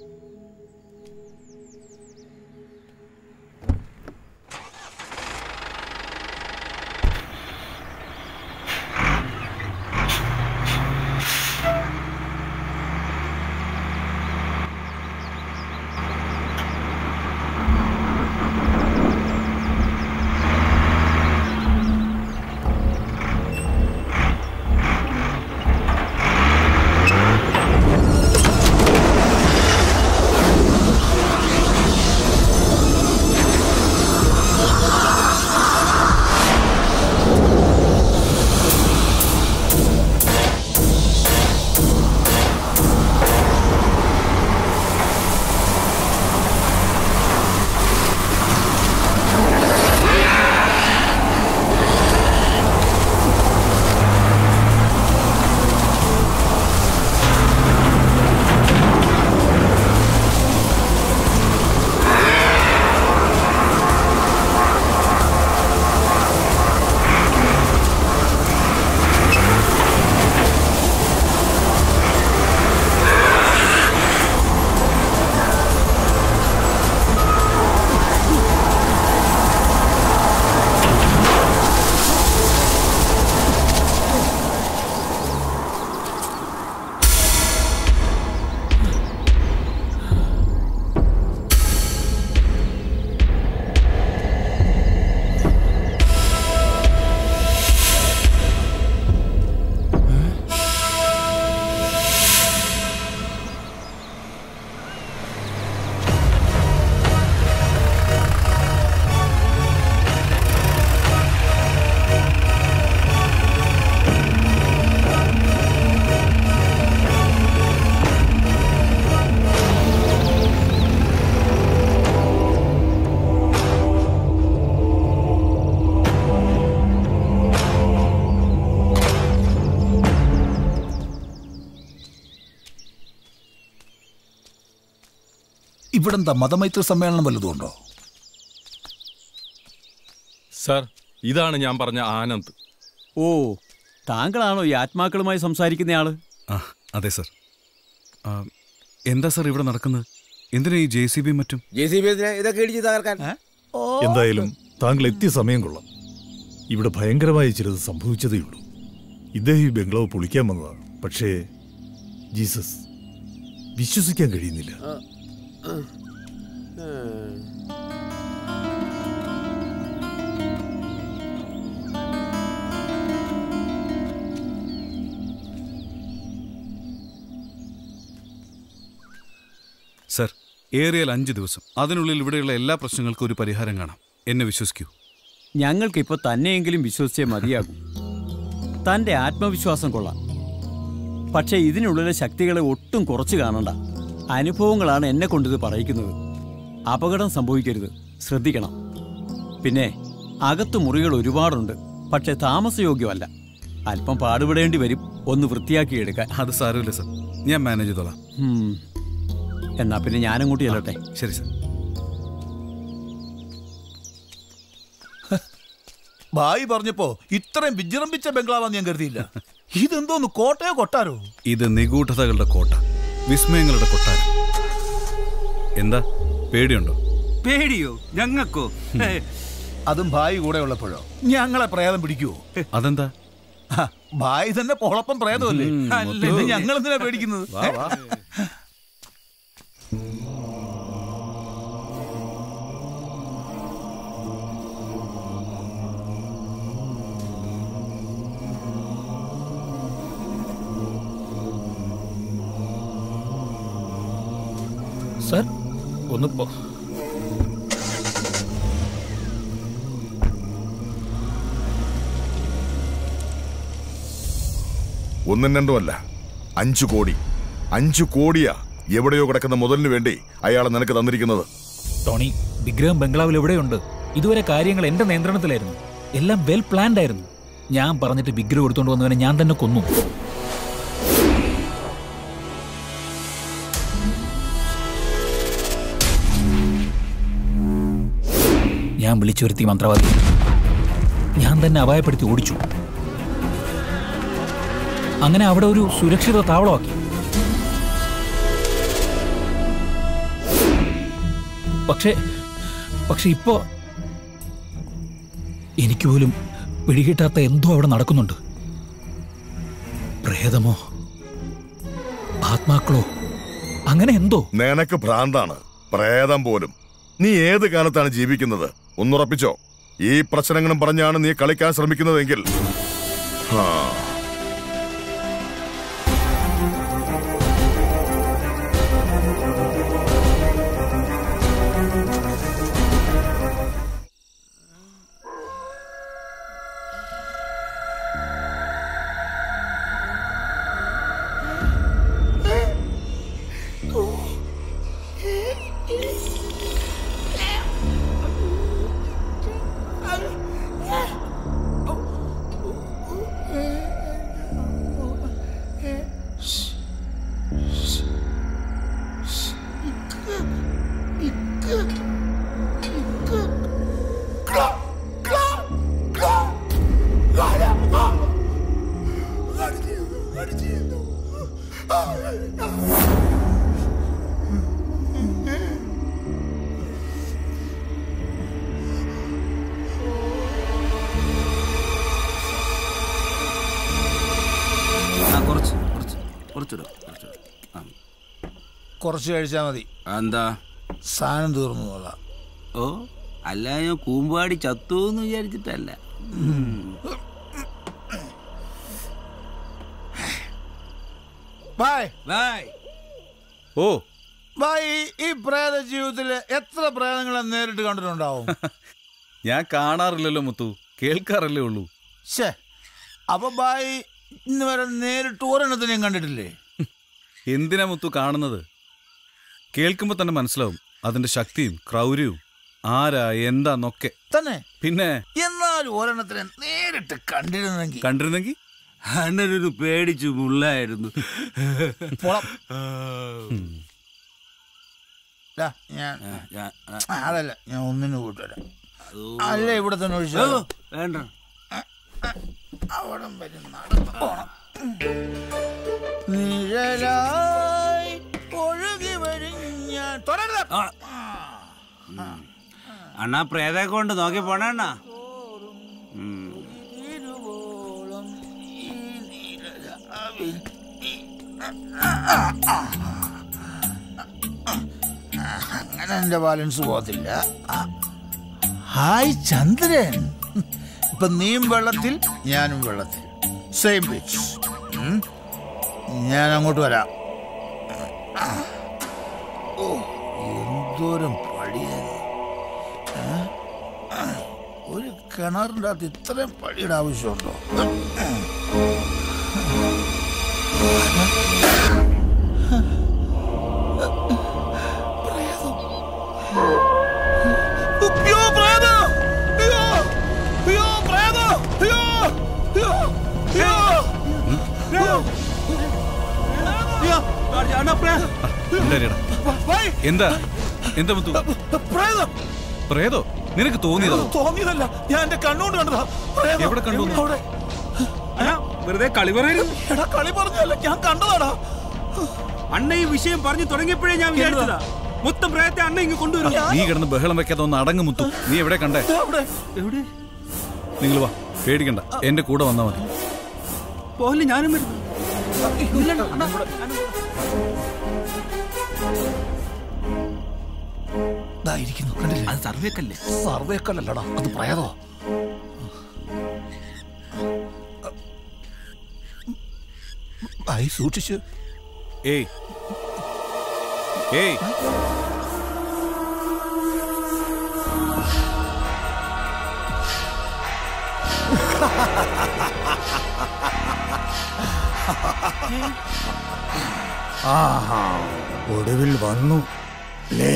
ഇവിടെന്താ മതമൈത്രി സമ്മേളനം വല്ലതും ഉണ്ടോ സർ ഇതാണ് ഞാൻ പറഞ്ഞ ആനന്ദ് ഓ താങ്കളാണോ ഈ ആത്മാക്കളുമായി സംസാരിക്കുന്നയാള് ആ അതെ സർ ആ, എന്താ സർ ഇവിടെ നടക്കുന്നത് എന്തിനാ ഈ ജെ സി ബി മറ്റും ജെ സി ബി ഇതൊക്കെ ഇടിച്ച് തകർക്കാൻ എന്തായാലും താങ്കൾ എത്തിയ സമയം കൊള്ളാം ഇവിടെ ഭയങ്കരമായ ചിലത് സംഭവിച്ചതേ ഉള്ളൂ ഇദ്ദേഹം ഈ ബംഗ്ലാവ് പൊളിക്കാൻ വന്നതാണ് പക്ഷേ ജീസസ് വിശ്വസിക്കാൻ കഴിയുന്നില്ല സർ ഏറിയാൽ അഞ്ച് ദിവസം അതിനുള്ളിൽ ഇവിടെയുള്ള എല്ലാ പ്രശ്നങ്ങൾക്കും ഒരു പരിഹാരം കാണാം എന്നെ വിശ്വസിക്കൂ ഞങ്ങൾക്കിപ്പോൾ തന്നെയെങ്കിലും വിശ്വസിച്ചേ മതിയാകും തൻ്റെ ആത്മവിശ്വാസം കൊള്ളാം പക്ഷേ ഇതിനുള്ളിലെ ശക്തികളെ ഒട്ടും കുറച്ച് കാണണ്ട അനുഭവങ്ങളാണ് എന്നെ കൊണ്ടിത് പറയിക്കുന്നത് അപകടം സംഭവിക്കരുത് ശ്രദ്ധിക്കണം പിന്നെ അകത്ത് മുറികൾ ഒരുപാടുണ്ട് പക്ഷേ താമസയോഗ്യമല്ല അല്പം പാടുപെടേണ്ടി വരും ഒന്ന് വൃത്തിയാക്കിയെടുക്കാൻ അത് സാരമില്ല സർ ഞാൻ മാനേജ് ചെയ്തോളാം ഉം. എന്നാ പിന്നെ ഞാനങ്ങോട്ട് ചെല്ലട്ടെ ശരി സർ ഭായി പറഞ്ഞപ്പോ ഇത്രയും വിജൃംഭിച്ച ബംഗ്ലാവാന്ന് ഞാൻ കരുതിയില്ല ഇതെന്തോന്ന് കോട്ടയോ കൊട്ടാരോ ഇത് നിഗൂഢതകളുടെ കോട്ട വിസ്മയങ്ങളുടെ കൊട്ടാരം എന്താ പേടിയുണ്ടോ പേടിയോ ഞങ്ങൾക്കോ അതും ഭായി കൂടെ ഉള്ളപ്പോഴോ ഞങ്ങളെ പ്രേതം പിടിക്കുവോ അതെന്താ ഹ, ഭായി തന്നെ പൊളപ്പം പ്രേതമല്ലേ ഉം, അല്ലേ മൊത്തം. ഞങ്ങൾ എന്തിനാ പേടിക്കുന്നത് വാ, വാ. സർ ഒന്ന് പോ ഒന്നും രണ്ടും അല്ല അഞ്ചു കോടി അഞ്ചു കോടിയാ എവിടെയോ കിടക്കുന്ന മുതലിന് വേണ്ടി അയാൾ നിനക്ക് തന്നിരിക്കുന്നത് ടോണി വിഗ്രഹം ബംഗ്ലാവിൽ എവിടെയുണ്ട് ഇതുവരെ കാര്യങ്ങൾ എന്റെ നിയന്ത്രണത്തിലായിരുന്നു എല്ലാം വെൽ പ്ലാൻഡ് ആയിരുന്നു ഞാൻ പറഞ്ഞിട്ട് വിഗ്രഹം എടുത്തുകൊണ്ട് വന്നവനെ ഞാൻ തന്നെ കൊന്നു ഞാൻ വിളിച്ചു വരുത്തി മന്ത്രവാദി ഞാൻ തന്നെ അപായപ്പെടുത്തി ഓടിച്ചു അങ്ങനെ അവിടെ ഒരു സുരക്ഷിത താവളമാക്കി പക്ഷേ പക്ഷെ ഇപ്പോ എനിക്ക് പോലും പിടികിട്ടാത്ത എന്തോ അവിടെ നടക്കുന്നുണ്ട് പ്രേതമോ ആത്മാക്കളോ അങ്ങനെ എന്തോ നിനക്ക് ഭ്രാന്താണ് പ്രേതം പോലും നീ ഏത് കാലത്താണ് ജീവിക്കുന്നത് ഒന്നുറപ്പിച്ചോ ഈ പ്രശ്നങ്ങളും പറഞ്ഞാണ് നീ കളിക്കാൻ ശ്രമിക്കുന്നതെങ്കിൽ ആ ആ കുറച്ച് കുറച്ച് കുറച്ചിടും കുറച്ചിടും ആ കുറച്ച് കഴിച്ചാൽ മതി എന്താ സാധനം തീർന്നു കൊള്ളാം ഓ അല്ല ഞാൻ കൂമ്പാടി ചത്തു എന്ന് വിചാരിച്ചിട്ടല്ല ബായ് ബായ് ഓ ബായ് ഈ പ്രേത ജീവിതത്തിൽ എത്ര പ്രേതങ്ങളെ നേരിട്ട് കണ്ടിട്ടുണ്ടാവും ഞാൻ കാണാറില്ലല്ലോ മുത്തു കേൾക്കാറല്ലേ ഉള്ളൂ ശേ അപ്പൊ ബായ് ഇന്ന് വരെ നേരിട്ട് ഒരെണ്ണത്തിനെയും കണ്ടിട്ടില്ലേ എന്തിനാ മുത്തു കാണുന്നത് കേൾക്കുമ്പോൾ തന്നെ മനസ്സിലാവും അതിന്റെ ശക്തിയും ക്രൗര്യവും ആരാ എന്താന്നൊക്കെ തന്നെ പിന്നെ എന്നാൽ ഒരെണ്ണത്തിനെ നേരിട്ട് കണ്ടിരുന്നെങ്കിൽ കണ്ടിരുന്നെങ്കിൽ അണ്ണനൊരു പേടിച്ചു മുള്ളായിരുന്നു ദാ, ഞാൻ അതല്ല ഞാൻ ഒന്നിനു കൂട്ടുവരാം അല്ല ഇവിടെ തന്നെ ഒഴിച്ചു ഓ, വേണ്ട അവിടം വരെ നടന്നു പോണം നിഴലായി ഒഴുകി വരും ഞാൻ തുടരുത് അണ്ണാ പ്രേതയെ കൊണ്ട് നോക്കി പോണ അണ്ണാ ഇരുവോളം ഈ നീലരാവിൽ അങ്ങനെ എന്റെ ബാലൻസ് പോകത്തില്ല ഹായ് ചന്ദ്രൻ ഇപ്പൊ നീയും വെള്ളത്തിൽ ഞാനും വെള്ളത്തിൽ സെയിം പിച്ച് ഞാൻ അങ്ങോട്ട് വരാം ഓ എന്തോരം പടിയത് ഏ? ഒരു കിണറിൻ്റെ അകത്ത് ഇത്രയും പടിയുടെ ആവശ്യമുണ്ടോ അയ്യോ പ്രേതം അയ്യോ അയ്യോ പ്രേതം അയ്യോ അയ്യോ അയ്യോ എന്താ എന്താ മുത്തു പ്രേതം പ്രേതോ നിനക്ക് തോന്നിയതോ തോന്നിയതല്ല ഞാൻ എന്റെ കണ്ണുകൊണ്ട് കണ്ടതാ പ്രേതം. എവിടെ കണ്ടു? അവിടെ. വെറുതെ കളി പറയരുത് എടാ കളി പറഞ്ഞല്ല ഞാൻ കണ്ടതാടാ അണ്ണ ഈ വിഷയം പറഞ്ഞു തുടങ്ങിയപ്പോഴേ ഞാൻ വിചാരിച്ചതാ മൊത്തം പ്രയത്തെ അണ്ണ ഇങ്ങ് കൊണ്ടുവരും നീ കിടന്ന് ബഹളം വെക്കാതെ ഒന്ന് അടങ്ങ് മുത്തു നീ എവിടെ കണ്ടേ എവിടെ നിങ്ങൾ വാ പേടിക്കണ്ട എന്റെ കൂടെ വന്നാ മതി പോലെ ഞാനും വരുന്നു ഇരിക്കുന്നു കണ്ടില്ലേ അത് സർവേക്കല്ലേ സർവേക്കല്ലടാ അത് പ്രേതോ ആയി സൂക്ഷിച്ച് ഏയ് ഏയ് ആഹാ ഒടുവിൽ വന്നു ലേ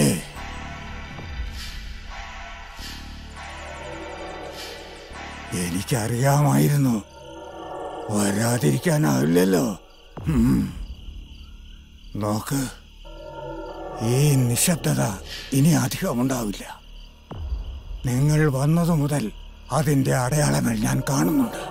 എനിക്കറിയാമായിരുന്നു വരാതിരിക്കാനാവില്ലല്ലോ ഉം. നോക്ക് ഈ നിശബ്ദത ഇനി അധികമുണ്ടാവില്ല നിങ്ങൾ വന്നതു മുതൽ അതിന്റെ അടയാളങ്ങൾ ഞാൻ കാണുന്നുണ്ട്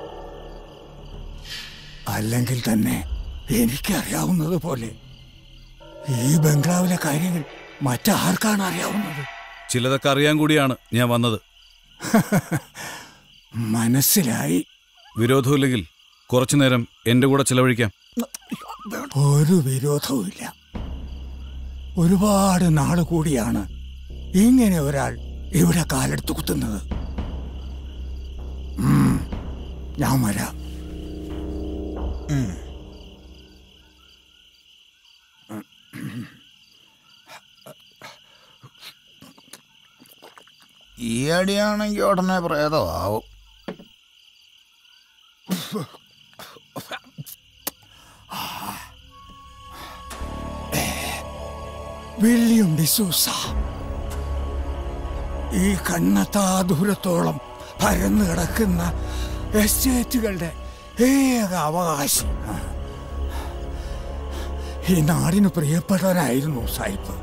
അല്ലെങ്കിൽ തന്നെ എനിക്കറിയാവുന്നത് പോലെ ഈ ബംഗ്ലാവിലെ കാര്യങ്ങൾ മറ്റാർക്കാണ് അറിയാവുന്നത് ചിലതൊക്കെ അറിയാൻ കൂടിയാണ് ഞാൻ വന്നത് മനസ്സിലായി വിരോധമില്ലെങ്കിൽ കുറച്ചു നേരം എന്റെ കൂടെ ചിലവഴിക്കാം ഒരു വിരോധവുമില്ല ഒരുപാട് നാള് കൂടിയാണ് ഇങ്ങനെ ഒരാൾ ഇവിടെ കാലെടുത്ത് കുത്തുന്നത് ഉം, ഞാൻ വരാം ഉം. ഈ അടിയാണെങ്കിൽ ഉടനെ പ്രേതമാവും വില്യം ഡിസൂസ ഈ കണ്ണത്താ ദൂരത്തോളം പരന്നു കിടക്കുന്ന എസ്റ്റേറ്റുകളുടെ ഏക അവകാശി ഈ നാടിന് പ്രിയപ്പെട്ടവനായിരുന്നു സായിപ്പ്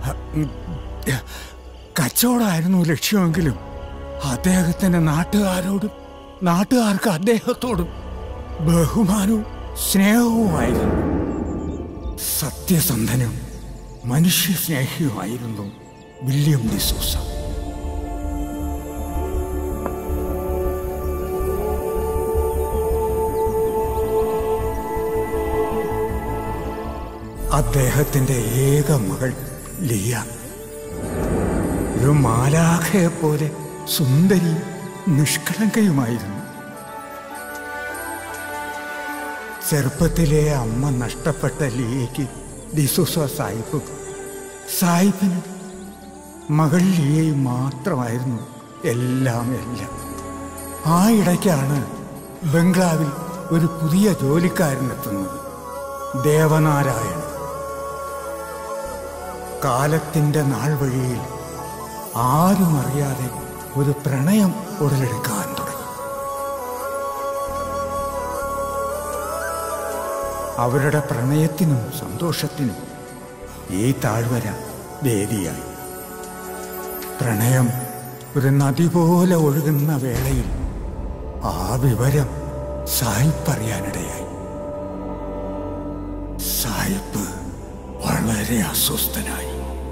കച്ചവടമായിരുന്നു ലക്ഷ്യമെങ്കിലും അദ്ദേഹത്തിന്റെ നാട്ടുകാരോടും നാട്ടുകാർക്ക് അദ്ദേഹത്തോടും ബഹുമാനവും സ്നേഹവുമായിരുന്നു സത്യസന്ധനും മനുഷ്യസ്നേഹിയുമായിരുന്നു വില്യം ഡിസൂസ അദ്ദേഹത്തിന്റെ ഏക മകൾ ലിയ ഒരു മാലാഖയെ പോലെ സുന്ദരി നിഷ്കളങ്കയുമായിരുന്നു ചെറുപ്പത്തിലെ അമ്മ നഷ്ടപ്പെട്ട ലിയയ്ക്ക് ഡിസുസ സാഹിബ് സാഹിബിന് മകൾ ലിയയും മാത്രമായിരുന്നു എല്ലാം എല്ലാം ആ ഇടയ്ക്കാണ് ബംഗ്ലാവിൽ ഒരു പുതിയ ജോലിക്കാരനെത്തുന്നത് ദേവനാരായണൻ കാലത്തിന്റെ നാൾ വഴിയിൽ ആരും അറിയാതെ ഒരു പ്രണയം ഉടലെടുക്കാൻ തുടങ്ങി അവരുടെ പ്രണയത്തിനും സന്തോഷത്തിനും ഈ താഴ്വര വേദിയായി പ്രണയം ഒരു നദി പോലെ ഒഴുകുന്ന വേളയിൽ ആ വിവരം സായിപ്പ് അറിയാനിടയായി സായിപ്പ് വളരെ അസ്വസ്ഥനായി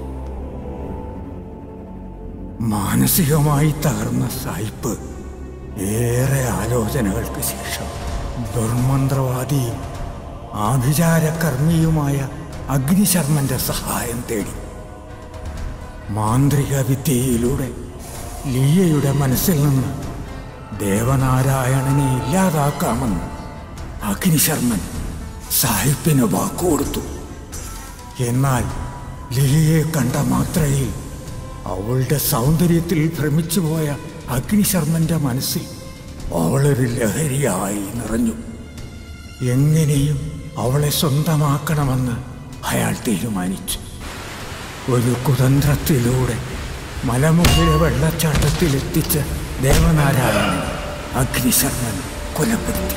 മാനസികമായി തകർന്ന സായിപ്പ് ഏറെ ആലോചനകൾക്ക് ശേഷം ദുർമന്ത്രവാദിയും ആഭിചാരകർമ്മിയുമായ അഗ്നിശർമ്മന്റെ സഹായം തേടി മാന്ത്രിക വിദ്യയിലൂടെ ലീയയുടെ മനസ്സിൽ നിന്ന് ദേവനാരായണനെ ഇല്ലാതാക്കാമെന്ന് അഗ്നിശർമ്മൻ സാഹിബിന് വാക്കുകൊടുത്തു എന്നാൽ ലീയയെ കണ്ട മാത്രയിൽ അവളുടെ സൗന്ദര്യത്തിൽ ഭ്രമിച്ചുപോയ അഗ്നിശർമ്മന്റെ മനസ്സിൽ അവളൊരു ലഹരിയായി നിറഞ്ഞു എങ്ങനെയും അവളെ സ്വന്തമാക്കണമെന്ന് അയാൾ തീരുമാനിച്ചു ഒരു കുതന്ത്രത്തിലൂടെ മലമുകളിലെ വെള്ളച്ചാട്ടത്തിലെത്തിച്ച് ദേവനാരായണൻ അഗ്നിശർമ്മൻ കൊലപ്പെടുത്തി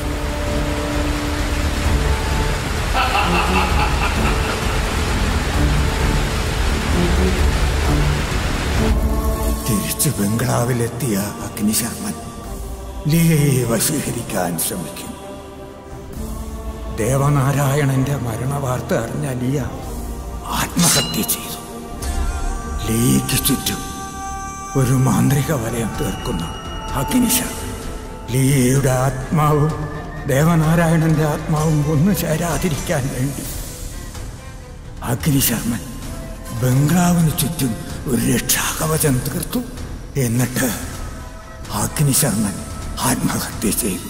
തിരിച്ചു ബംഗ്ലാവിലെത്തിയ അഗ്നിശർമ്മൻ ലീലയെ വശീകരിക്കാൻ ശ്രമിക്കും ദേവനാരായണന്റെ മരണവാർത്ത അറിഞ്ഞ ലിയ ആത്മഹത്യ ചെയ്തു ലീയ്ക്ക് ചുറ്റും ഒരു മാന്ത്രിക വലയം തീർക്കുന്ന അഗ്നിശർമ്മൻ ലീയയുടെ ആത്മാവും ദേവനാരായണന്റെ ആത്മാവും ഒന്നു ചേരാതിരിക്കാൻ വേണ്ടി അഗ്നിശർമ്മൻ ബംഗ്ലാവിന് ചുറ്റും ഒരു രക്ഷാകവചം തീർത്തു എന്നിട്ട് അഗ്നിശർമ്മൻ ആത്മഹത്യ ചെയ്തു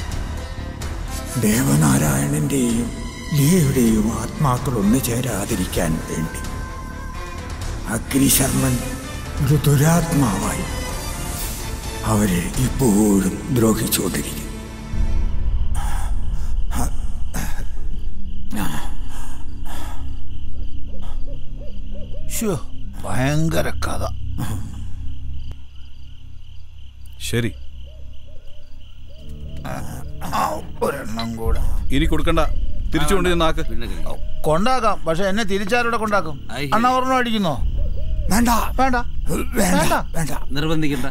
ദേവനാരായണന്റെയും ലീയയുടെയും ആത്മാക്കൾ ഒന്നു ചേരാതിരിക്കാൻ വേണ്ടി അഗ്നിശർമ്മൻ ഒരു ദുരാത്മാവായി അവരെ ഇപ്പോഴും ദ്രോഹിച്ചുകൊണ്ടിരിക്കും ശ്ശോ, ഭയങ്കര കഥ ശരി ആ, ഒരെണ്ണം കൂടെ ഇനി കൊടുക്കണ്ട തിരിച്ചു കൊണ്ട് നാക്ക് കൊണ്ടാക്കാം പക്ഷെ എന്നെ തിരിച്ചാരോടെ കൊണ്ടാക്കും അണ്ണ ഒരെണ്ണം അടിക്കുന്നോ വേണ്ട വേണ്ട വേണ്ട, വേണ്ട നിർബന്ധിക്കണ്ട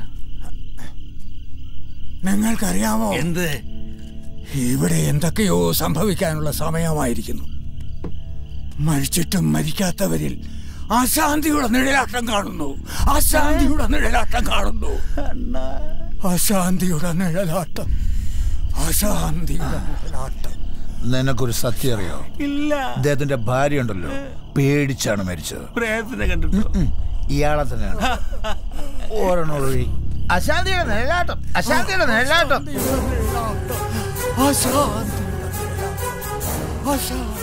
നിങ്ങൾക്കറിയാമോ എന്ത് ഇവിടെ എന്തൊക്കെയോ സംഭവിക്കാനുള്ള സമയമായിരിക്കുന്നു മരിച്ചിട്ടും മരിക്കാത്തവരിൽ അശാന്തിയുടെ നിഴലാട്ടം കാണുന്നു അശാന്തിയുടെ നിഴലാട്ടം കാണുന്നു അശാന്തിയുടെ നിഴലാട്ടം അശാന്തിയുടെ നിഴലാട്ടം നിനക്കൊരു സത്യം അറിയോ ഇല്ല അദ്ദേഹത്തിന്റെ ഭാര്യ ഉണ്ടല്ലോ പേടിച്ചാണ് മരിച്ചത് പ്രേതത്തിനെ കണ്ടിട്ടോ ഇയാളെ തന്നെയാണ് ഒരെണ്ണം ഒഴി അശാന്തിയുടെ നിഴലാട്ടം അശാന്തിയുടെ നിഴലാട്ടം അശാന്തി അശാന്തി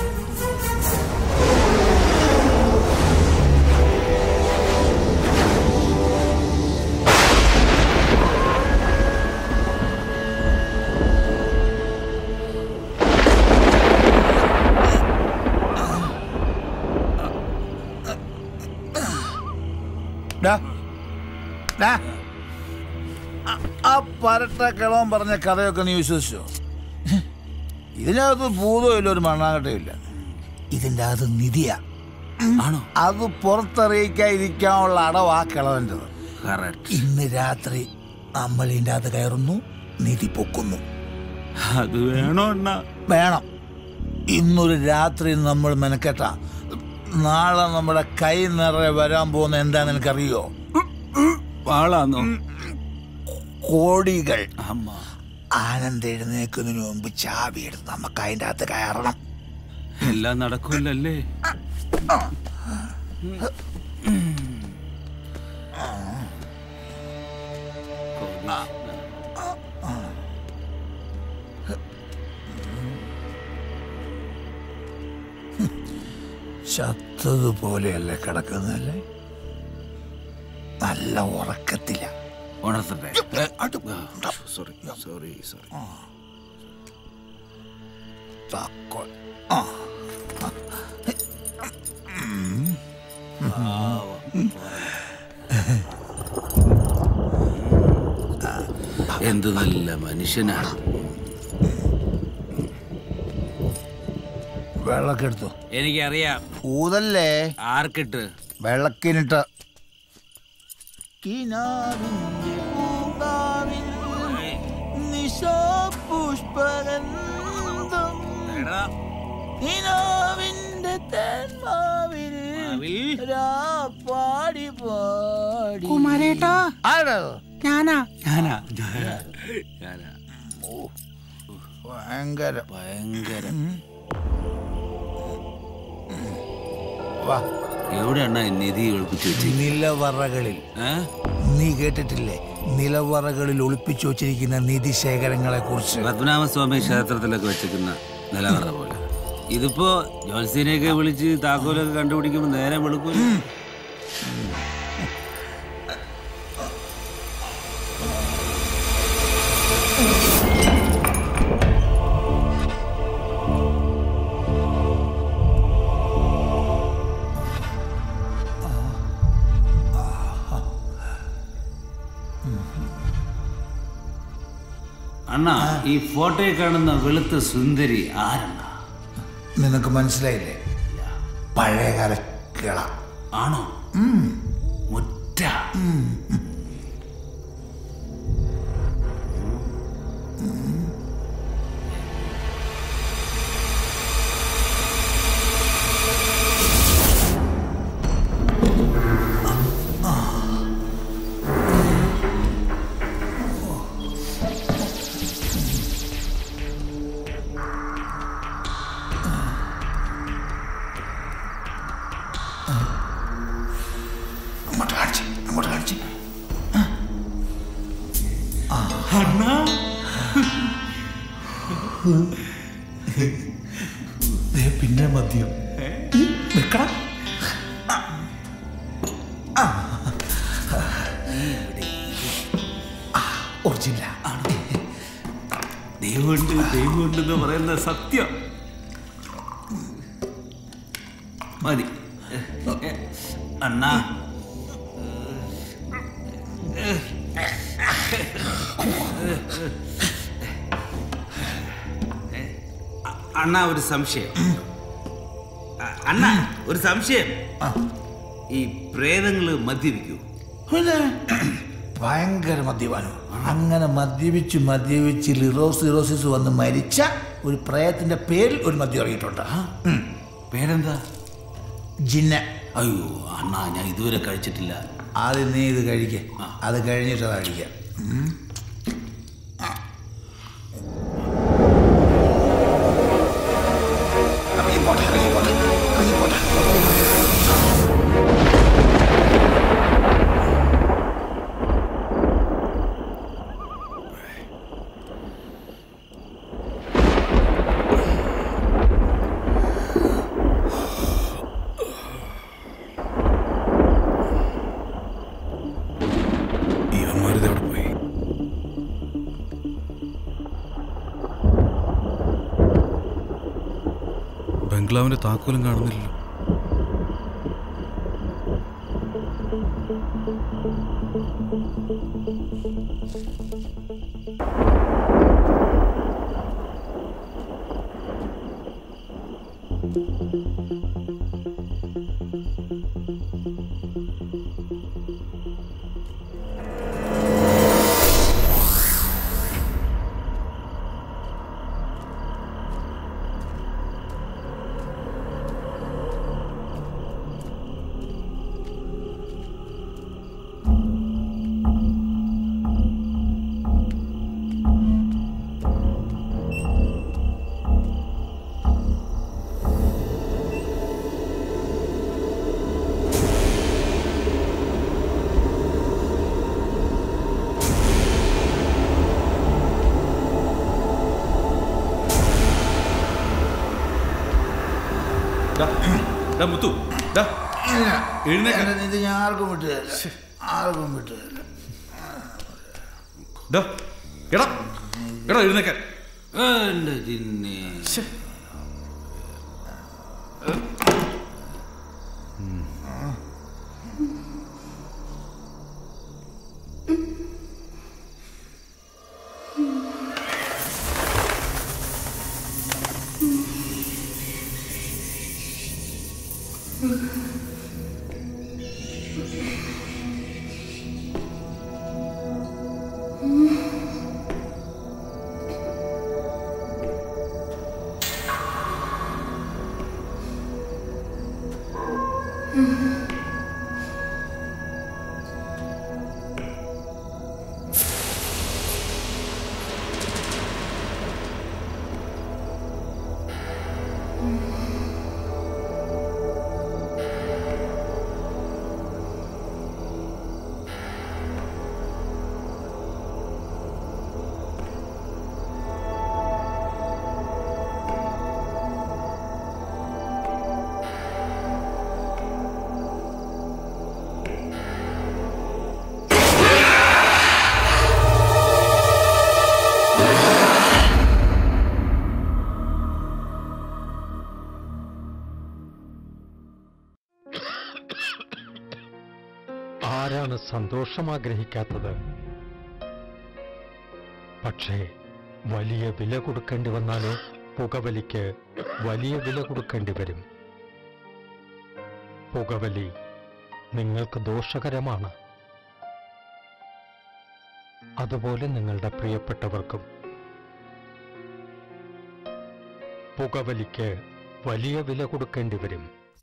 ഡാ. ഡാ. ആ- ആ പരട്ട കിളവൻ പറഞ്ഞ കഥയൊക്കെ നീ വിശ്വസിച്ചോ ഇതിനകത്ത് ഭൂതമില്ല ഒരു മണ്ണാങ്കട്ടയില്ല ഇതിന്റെ അകത്ത് നിധിയാ ആണോ അത് പുറത്തറിയിക്കാതിരിക്കാനുള്ള അടവാ കിളവൻ്റെത് ഇന്ന് രാത്രി നമ്മൾ ഇതിന്റെ അകത്ത് കയറുന്നു നിധി പൊക്കുന്നു അത് വേണോ അണ്ണ വേണം ഇന്നൊരു രാത്രി നമ്മൾ മെനക്കെട്ട നാളെ നമ്മുടെ കൈ നിറയെ വരാൻ പോകുന്ന എന്താ നിനക്കറിയോ വാളാന്നോ കോടികൾ ആനന്ദ് എഴുന്നേക്കുന്നതിന് മുമ്പ് ചാവി എടുത്ത് നമുക്ക് അതിൻ്റെ അകത്ത് കയറണം എല്ലാം നടക്കൂലല്ലേ ചത്തതുപോലെയല്ലേ കിടക്കുന്നല്ലേ നല്ല ഉറക്കത്തില ഉണർത്തട്ടെ സോറി സോറി സോറി താക്കോൽ ആ എന്ത് നല്ല മനുഷ്യനാണ് വെള്ളക്കെടുത്തു എനിക്കറിയാം ഊതല്ലേ ആർക്കിട്ട് വെള്ളക്കിനിട്ട് കിനാവിന്റെ പൂങ്കാവിൽ നിശാപുഷ്പഗന്ധം കിനാവിന്റെ തേന്മാവിൽ രാപ്പാടി പാടി കുമാരേട്ടാ ആരോ ഞാനാ ഞാനാ ഞാനാ ഭയങ്കര ഭയങ്കര വാ എവിടെയാണ് നിധി ഒളിപ്പിച്ചു വെച്ച് നിലവറകളിൽ നീ കേട്ടിട്ടില്ലേ നിലവറകളിൽ ഒളിപ്പിച്ചു വച്ചിരിക്കുന്ന നിധി ശേഖരങ്ങളെ കുറിച്ച് പത്മനാഭസ്വാമി ക്ഷേത്രത്തിലൊക്കെ വെച്ചിരിക്കുന്ന നിലവറ പോലെ ഇതിപ്പോ ജോത്സ്യനെയൊക്കെ വിളിച്ച് താക്കോലൊക്കെ കണ്ടുപിടിക്കുമ്പോൾ നേരെ വെളുക്കൂല അണ്ണാ ഈ ഫോട്ടോയിൽ കാണുന്ന വെളുത്ത സുന്ദരി ആരണ്ണ നിനക്ക് മനസ്സിലായില്ലേ പഴയകാല കിള ആണോ ഉം. മുറ്റ ഉം. അങ്ങോട്ട് കാണിച്ച് അങ്ങോട്ട് കാണിച്ച് അണ്ണാ ദേ പിന്നെ മദ്യം വെക്കണം ഒറിജിനൽ ദൈവമുണ്ട് ദൈവമുണ്ട് എന്ന് പറയുന്ന സത്യം മതി അണ്ണാ അണ്ണാ ഒരു സംശയം അ- അണ്ണാ ഒരു സംശയം ഈ പ്രേതങ്ങള് മദ്യപിക്കൂ പിന്നെ ഭയങ്കര മദ്യപാനം അങ്ങനെ മദ്യപിച്ച് മദ്യപിച്ച് ലിറോസ് ലിറോസിസ് വന്ന് മരിച്ച ഒരു പ്രയത്തിന്റെ പേരിൽ ഒരു മദ്യം ഇറങ്ങിയിട്ടുണ്ട് ഉം. പേരെന്താ ജിന്ന അയ്യോ അണ്ണാ ഞാൻ ഇതുവരെ കഴിച്ചിട്ടില്ല ആദ്യം നീ ഇത് കഴിക്ക അത് കഴിഞ്ഞിട്ട് അത് കഴിക്കാം ഉം. ഇവന്മാരിത് എവിടെ പോയി ബംഗ്ലാവിന്റെ താക്കോലും കാണുന്നില്ലല്ലോ ഡാ, ഡാ മുത്തു ഡാ എഴുന്നേക്ക. എന്റെ നിധി ഞാൻ ആർക്കും വിട്ടു തരില്ല ആർക്കും വിട്ടു തരില്ല ഡാ എടാ എടാ എഴുന്നേക്കാൻ എന്റെ ജിന്നെ ആരാണ് സന്തോഷം ആഗ്രഹിക്കാത്തത് പക്ഷേ വലിയ വില കൊടുക്കേണ്ടി വന്നാലോ പുകവലിക്ക് വലിയ വില കൊടുക്കേണ്ടി വരും പുകവലി നിങ്ങൾക്ക് ദോഷകരമാണ് അതുപോലെ നിങ്ങളുടെ പ്രിയപ്പെട്ടവർക്കും പുകവലിക്ക് വലിയ വില കൊടുക്കേണ്ടി വരും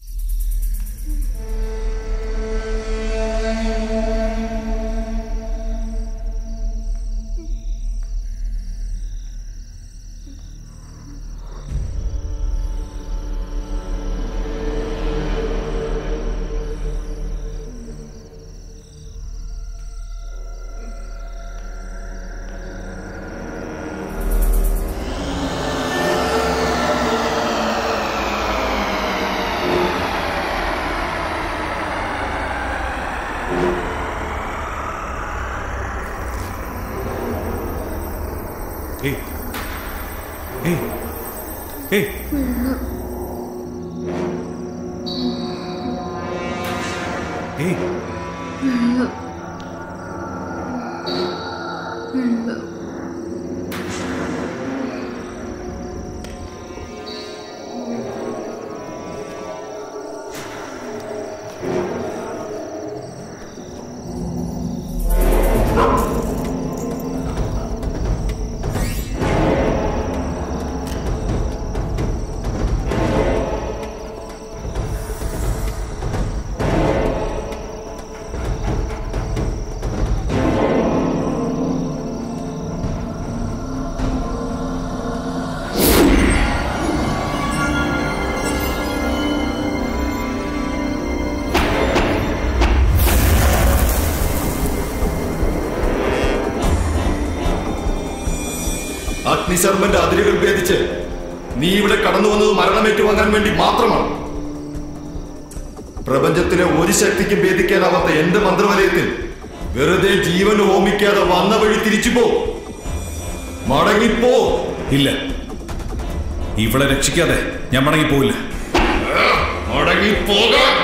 ഏയ് ഏയ് ഏയ് ഏയ് അഗ്നിശർമ്മന്റെ അതിരുകൾ ഭേദിച്ച് നീ ഇവിടെ കടന്നു വന്നത് മരണമേറ്റുവാങ്ങാൻ വേണ്ടി മാത്രമാണ് പ്രപഞ്ചത്തിലെ ഒരു ശക്തിക്കും ഭേദിക്കാനാവാത്ത എന്റെ മന്ത്രവലയത്തിൽ വെറുതെ ജീവൻ ഹോമിക്കാതെ വന്ന വഴി തിരിച്ചു പോ മടങ്ങിപ്പോ ഇല്ല ഇവളെ രക്ഷിക്കാതെ ഞാൻ മടങ്ങിപ്പോവില്ല മടങ്ങിപ്പോകാൻ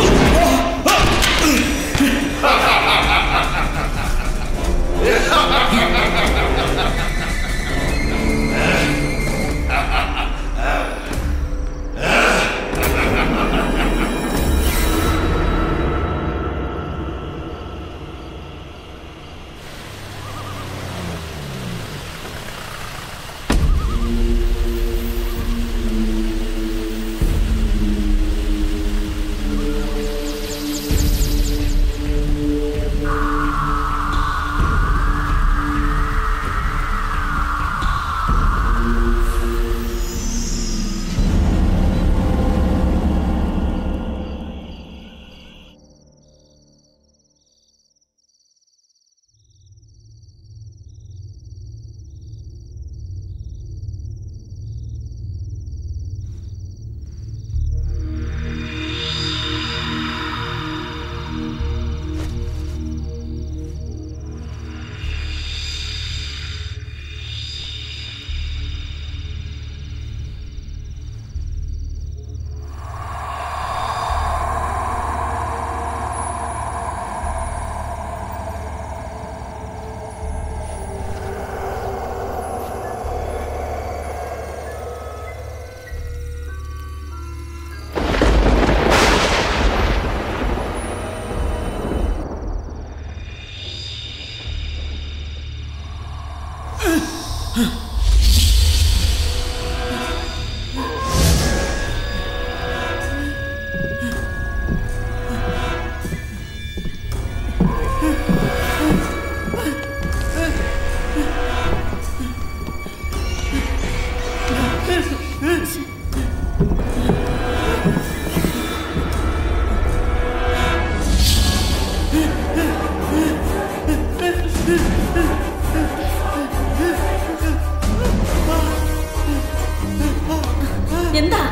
എന്താ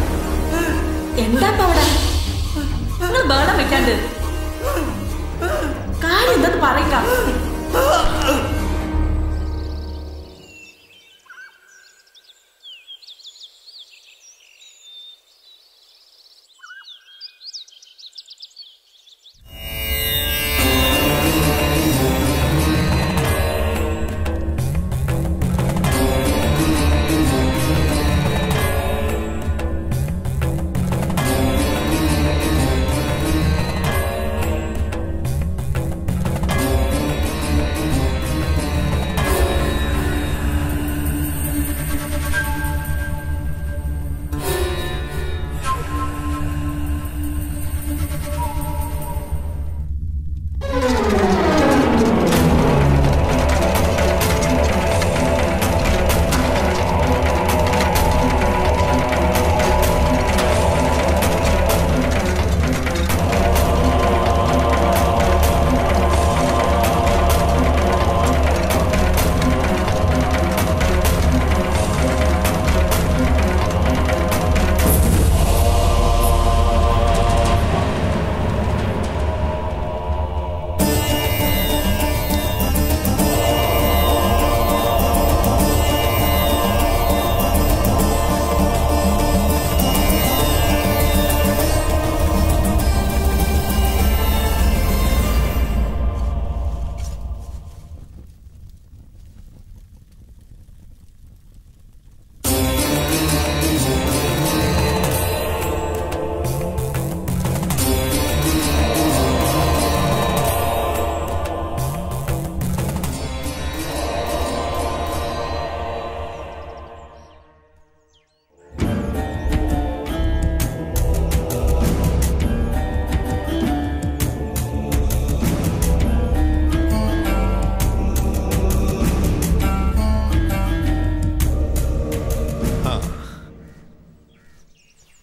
എന്താ അവിടെ നിങ്ങൾ ബഹളം വെക്കാണ്ട് കാര്യം എന്താന്ന് പറയുക ആ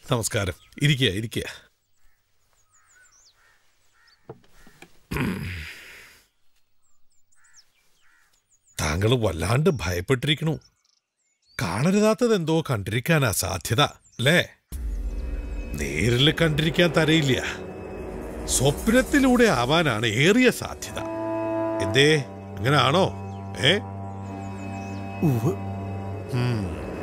നമസ്കാരം ഇരിക്കുക ഇരിക്കുക താങ്കൾ വല്ലാണ്ട് ഭയപ്പെട്ടിരിക്കണു കാണരുതാത്തത് എന്തോ കണ്ടിരിക്കാനാ സാധ്യത അല്ലേ നേരിൽ കണ്ടിരിക്കാൻ തരയില്ല സ്വപ്നത്തിലൂടെ ആവാനാണ് ഏറിയ സാധ്യത എന്തേ അങ്ങനാണോ ഏ ഉം.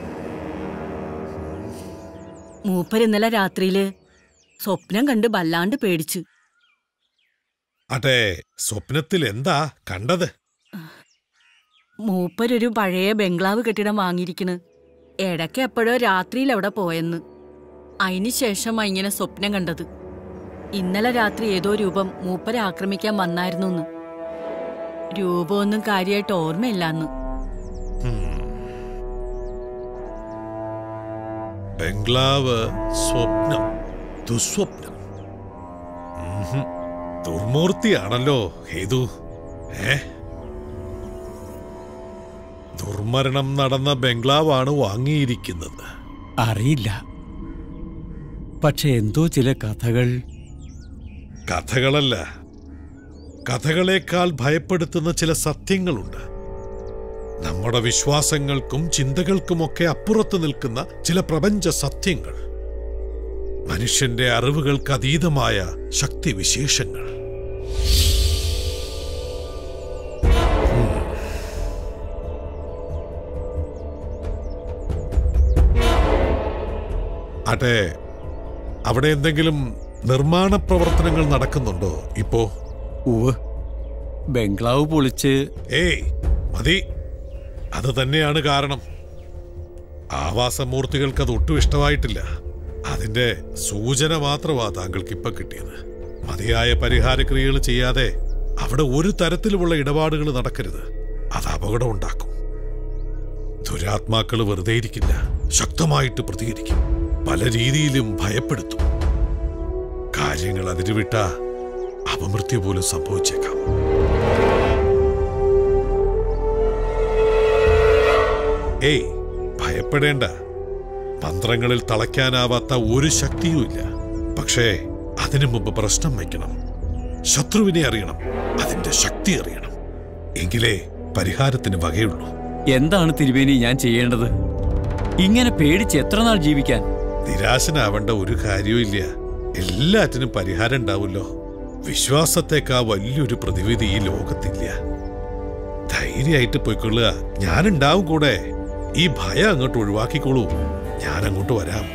മൂപ്പര് ഇന്നലെ രാത്രിയില് സ്വപ്നം കണ്ട് വല്ലാണ്ട് പേടിച്ചു അട്ടെ സ്വപ്നത്തിൽ എന്താ കണ്ടത് മൂപ്പരൊരു പഴയ ബംഗ്ലാവ് കെട്ടിടം വാങ്ങിയിരിക്കണ് ഇടയ്ക്ക് എപ്പോഴോ രാത്രിയിൽ അവിടെ പോയെന്ന് അതിന് ശേഷമാ ഇങ്ങനെ സ്വപ്നം കണ്ടത് ഇന്നലെ രാത്രി ഏതോ രൂപം മൂപ്പരെ ആക്രമിക്കാൻ വന്നായിരുന്നു എന്ന് രൂപമൊന്നും കാര്യമായിട്ട് ഓർമ്മയില്ലാന്ന് ബംഗ്ലാവ് സ്വപ്നം ദുസ്വപ്നം ഉംഹും. ദുർമൂർത്തിയാണല്ലോ ഹേതു ഏ ദുർമരണം നടന്ന ബംഗ്ലാവാണ് വാങ്ങിയിരിക്കുന്നത് അറിയില്ല പക്ഷെ എന്തോ ചില കഥകൾ കഥകളല്ല കഥകളേക്കാൾ ഭയപ്പെടുത്തുന്ന ചില സത്യങ്ങളുണ്ട് നമ്മുടെ വിശ്വാസങ്ങൾക്കും ചിന്തകൾക്കുമൊക്കെ അപ്പുറത്ത് നിൽക്കുന്ന ചില പ്രപഞ്ച സത്യങ്ങൾ മനുഷ്യന്റെ അറിവുകൾക്ക് അതീതമായ ശക്തിവിശേഷങ്ങൾ ഉം. അതെ അവിടെ എന്തെങ്കിലും നിർമ്മാണ പ്രവർത്തനങ്ങൾ നടക്കുന്നുണ്ടോ ഇപ്പോ ഉവ് ബംഗ്ലാവ് പൊളിച്ച് ഏയ് മതി അത് തന്നെയാണ് കാരണം ആവാസമൂർത്തികൾക്ക് അത് ഒട്ടും ഇഷ്ടമായിട്ടില്ല അതിന്റെ സൂചന മാത്രമാ താങ്കൾക്ക് ഇപ്പൊ കിട്ടിയത് മതിയായ പരിഹാരക്രിയകൾ ചെയ്യാതെ അവിടെ ഒരു തരത്തിലുമുള്ള ഇടപാടുകൾ നടക്കരുത് അത് അപകടം ഉണ്ടാക്കും ദുരാത്മാക്കൾ വെറുതെ ഇരിക്കില്ല ശക്തമായിട്ട് പ്രതികരിക്കും പല രീതിയിലും ഭയപ്പെടുത്തും കാര്യങ്ങൾ അതിരുവിട്ട അപമൃത്യു പോലും സംഭവിച്ചേക്കാം ഏയ് ഭയപ്പെടേണ്ട മന്ത്രങ്ങളിൽ തളയ്ക്കാനാവാത്ത ഒരു ശക്തിയുമില്ല പക്ഷേ അതിനു മുമ്പ് പ്രശ്നം വയ്ക്കണം ശത്രുവിനെ അറിയണം അതിന്റെ ശക്തി അറിയണം എങ്കിലേ പരിഹാരത്തിന് വകയുള്ളൂ എന്താണ് തിരുവേനി ഞാൻ ചെയ്യേണ്ടത് ഇങ്ങനെ പേടിച്ച് എത്ര നാൾ ജീവിക്കാൻ നിരാശനാവേണ്ട ഒരു കാര്യവുമില്ല എല്ലാറ്റിനും പരിഹാരം ഉണ്ടാവുമല്ലോ വിശ്വാസത്തേക്കാ വലിയൊരു പ്രതിവിധി ഈ ലോകത്തില്ല ധൈര്യമായിട്ട് പോയിക്കൊള്ളുക ഞാനുണ്ടാവും കൂടെ ഈ ഭയം അങ്ങോട്ട് ഒഴിവാക്കിക്കോളൂ ഞാൻ അങ്ങോട്ട് വരാം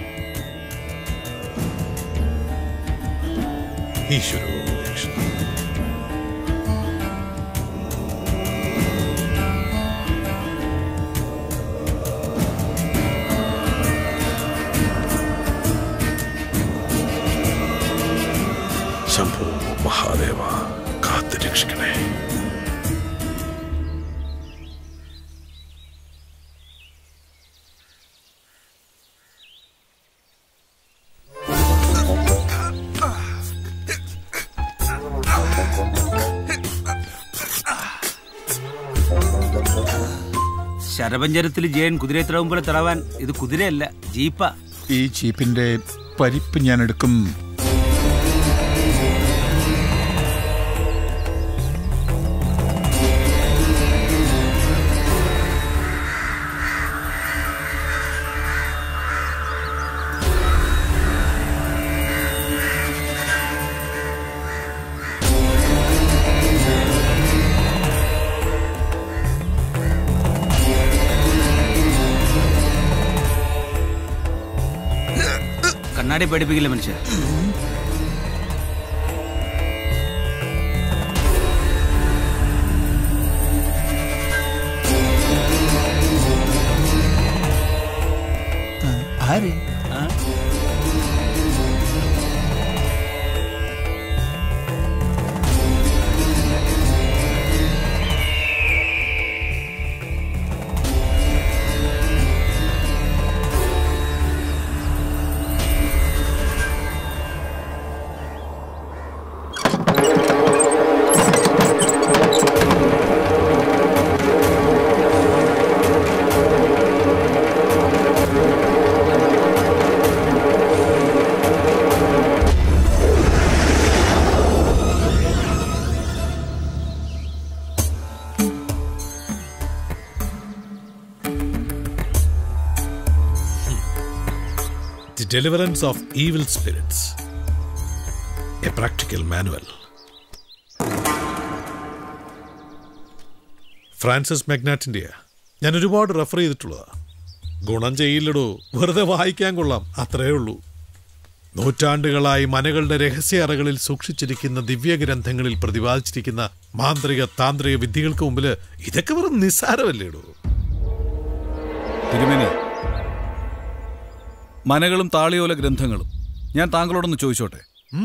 ഈശ്വരോ രക്ഷ ശംഭോ മഹാദേവ കാത്തു രക്ഷിക്കണേ ശരപഞ്ചരത്തിൽ ജയൻ കുതിരയെ തിളവും പോലെ തിളവാൻ ഇത് കുതിരയല്ല ജീപ്പാ ഈ ജീപ്പിന്റെ പരിപ്പ് ഞാൻ എടുക്കും കണ്ണാടി പേടിപ്പിക്കില്ല മനുഷ്യൻ ആര് ആ the deliverance of evil spirits a practical manual Francis മെഗ്നാറ്റിൻ്റെയാ ഞാൻ ഒരുപാട് റെഫർ ചെയ്തിട്ടുള്ളതാ ഗുണം ചെയ്യില്ലടോ വെറുതെ വായിക്കാൻ കൊള്ളാം അത്രേ ഉള്ളൂ നൂറ്റാണ്ടുകളായി മനകളുടെ രഹസ്യ അറകളിൽ സൂക്ഷിച്ചിരിക്കുന്ന ദിവ്യഗ്രന്ഥങ്ങളിൽ പ്രതിപാദിച്ചിരിക്കുന്ന മാന്ത്രിക താന്ത്രിക വിദ്യകൾക്ക് മുമ്പിൽ ഇതൊക്കെ വെറും നിസ്സാരമല്ലേടോ തിരുമേനി മനകളും താളിയോല ഗ്രന്ഥങ്ങളും ഞാൻ താങ്കളോടൊന്ന് ചോദിച്ചോട്ടെ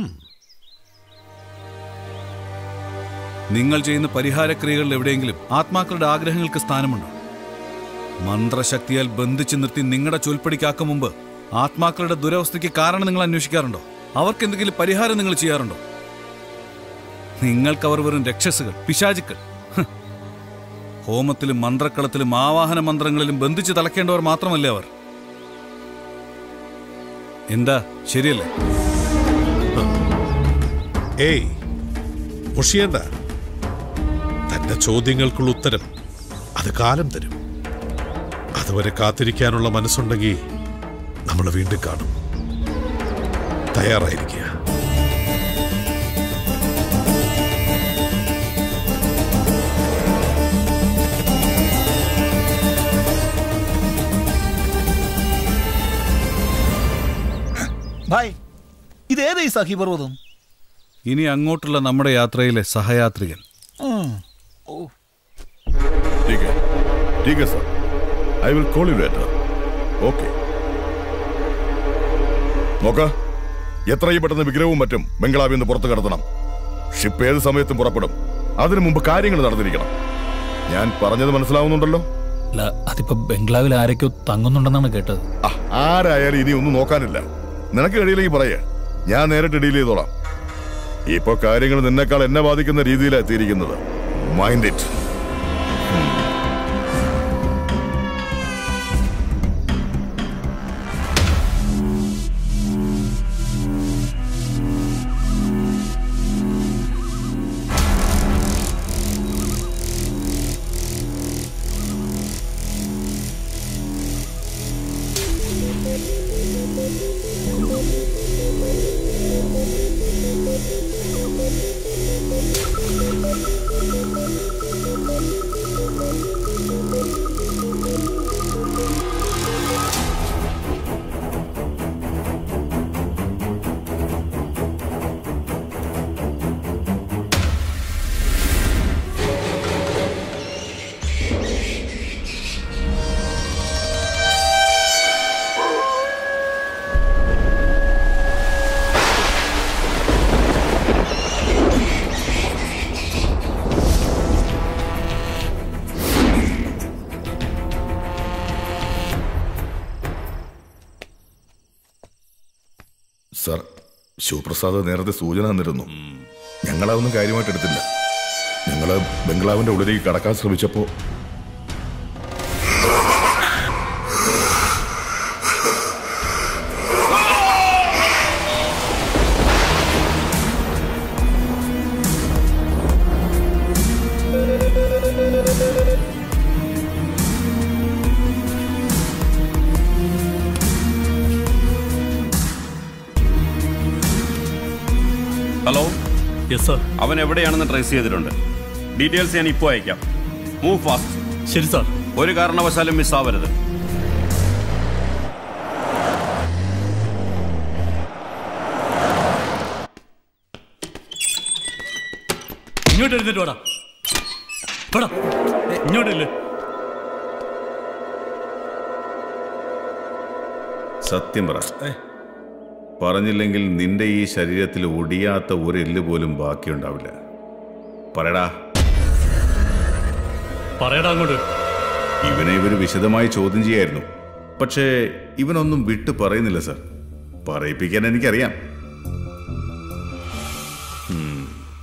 നിങ്ങൾ ചെയ്യുന്ന പരിഹാരക്രിയകളിൽ എവിടെയെങ്കിലും ആത്മാക്കളുടെ ആഗ്രഹങ്ങൾക്ക് സ്ഥാനമുണ്ടോ മന്ത്രശക്തിയാൽ ബന്ധിച്ചു നിർത്തി നിങ്ങളുടെ ചൊൽപ്പടിക്കാക്കും മുമ്പ് ആത്മാക്കളുടെ ദുരവസ്ഥയ്ക്ക് കാരണം നിങ്ങൾ അന്വേഷിക്കാറുണ്ടോ അവർക്ക് എന്തെങ്കിലും പരിഹാരം നിങ്ങൾ ചെയ്യാറുണ്ടോ നിങ്ങൾക്ക് അവർ വെറും രക്ഷസുകൾ പിശാചുക്കൾ ഹ്. ഹോമത്തിലും മന്ത്രക്കളത്തിലും ആവാഹന മന്ത്രങ്ങളിലും ബന്ധിച്ച് തളയ്ക്കേണ്ടവർ മാത്രമല്ലേ അവർ എന്താ ശരിയല്ലേ ഏയ് മുഷിയണ്ട തന്റെ ചോദ്യങ്ങൾക്കുള്ള ഉത്തരം അത് കാലം തരും അതുവരെ കാത്തിരിക്കാനുള്ള മനസ്സുണ്ടെങ്കിൽ നമ്മൾ വീണ്ടും കാണും തയ്യാറായിരിക്കുക ഭായ് ഇതേതാ ഈ സഖിപർവ്വതം ഇനി അങ്ങോട്ടുള്ള നമ്മുടെ യാത്രയിലെ സഹയാത്രികൻ ഉം. ഓ ठीक है ठीक है sir I will call you later okay നോക്ക എത്രയും പെട്ടെന്ന് വിഗ്രഹവും മറ്റും ബംഗ്ലാവിൽ നിന്ന് പുറത്തു കടത്തണം ഷിപ്പ് ഏത് സമയത്തും പുറപ്പെടും അതിനു മുമ്പ് കാര്യങ്ങൾ നടന്നിരിക്കണം ഞാൻ പറഞ്ഞത് മനസ്സിലാവുന്നുണ്ടല്ലോ അല്ല അതിപ്പോ ബംഗ്ലാവിൽ ആരൊക്കെയോ തങ്ങുന്നുണ്ടെന്നാണ് കേട്ടത് ആരായാലും ഇനി ഒന്നും നോക്കാനില്ല നിനക്ക് കഴിയില്ലെങ്കിൽ പറയേ ഞാൻ നേരിട്ട് ഡീൽ ചെയ്തോളാം ഇപ്പൊ കാര്യങ്ങൾ നിന്നെക്കാൾ എന്നെ ബാധിക്കുന്ന രീതിയിലാണ് എത്തിയിരിക്കുന്നത് മൈൻഡ് ഇറ്റ് സർ ശിവപ്രസാദ് നേരത്തെ സൂചന തന്നിരുന്നു ഞങ്ങളതൊന്നും കാര്യമായിട്ട് എടുത്തില്ല ഞങ്ങള് ബംഗ്ലാവിന്റെ ഉള്ളിലേക്ക് കടക്കാൻ ശ്രമിച്ചപ്പോ ഹലോ യെസ് സർ അവൻ എവിടെയാണെന്ന് ട്രേസ് ചെയ്തിട്ടുണ്ട് ഡീറ്റെയിൽസ് ഞാൻ ഇപ്പോൾ അയക്കാം മൂവ് ഫാസ്റ്റ് ശരി സാർ ഒരു കാരണവശാലും മിസ്സാവരുത് ഇങ്ങോട്ട് എഴുന്നേറ്റ് വാടാ വാടാ ഇങ്ങോട്ടില്ലേ സത്യം പറ പറഞ്ഞില്ലെങ്കിൽ നിന്റെ ഈ ശരീരത്തിൽ ഒടിയാത്ത ഒരു എല്ല് പോലും ബാക്കിയുണ്ടാവില്ല പറയടാ പറയടാ അങ്ങോട്ട് ഇവനെ ഇവര് വിശദമായി ചോദ്യം ചെയ്യായിരുന്നു പക്ഷേ ഇവനൊന്നും വിട്ടു പറയുന്നില്ല സർ പറയിപ്പിക്കാൻ എനിക്കറിയാം ഉം.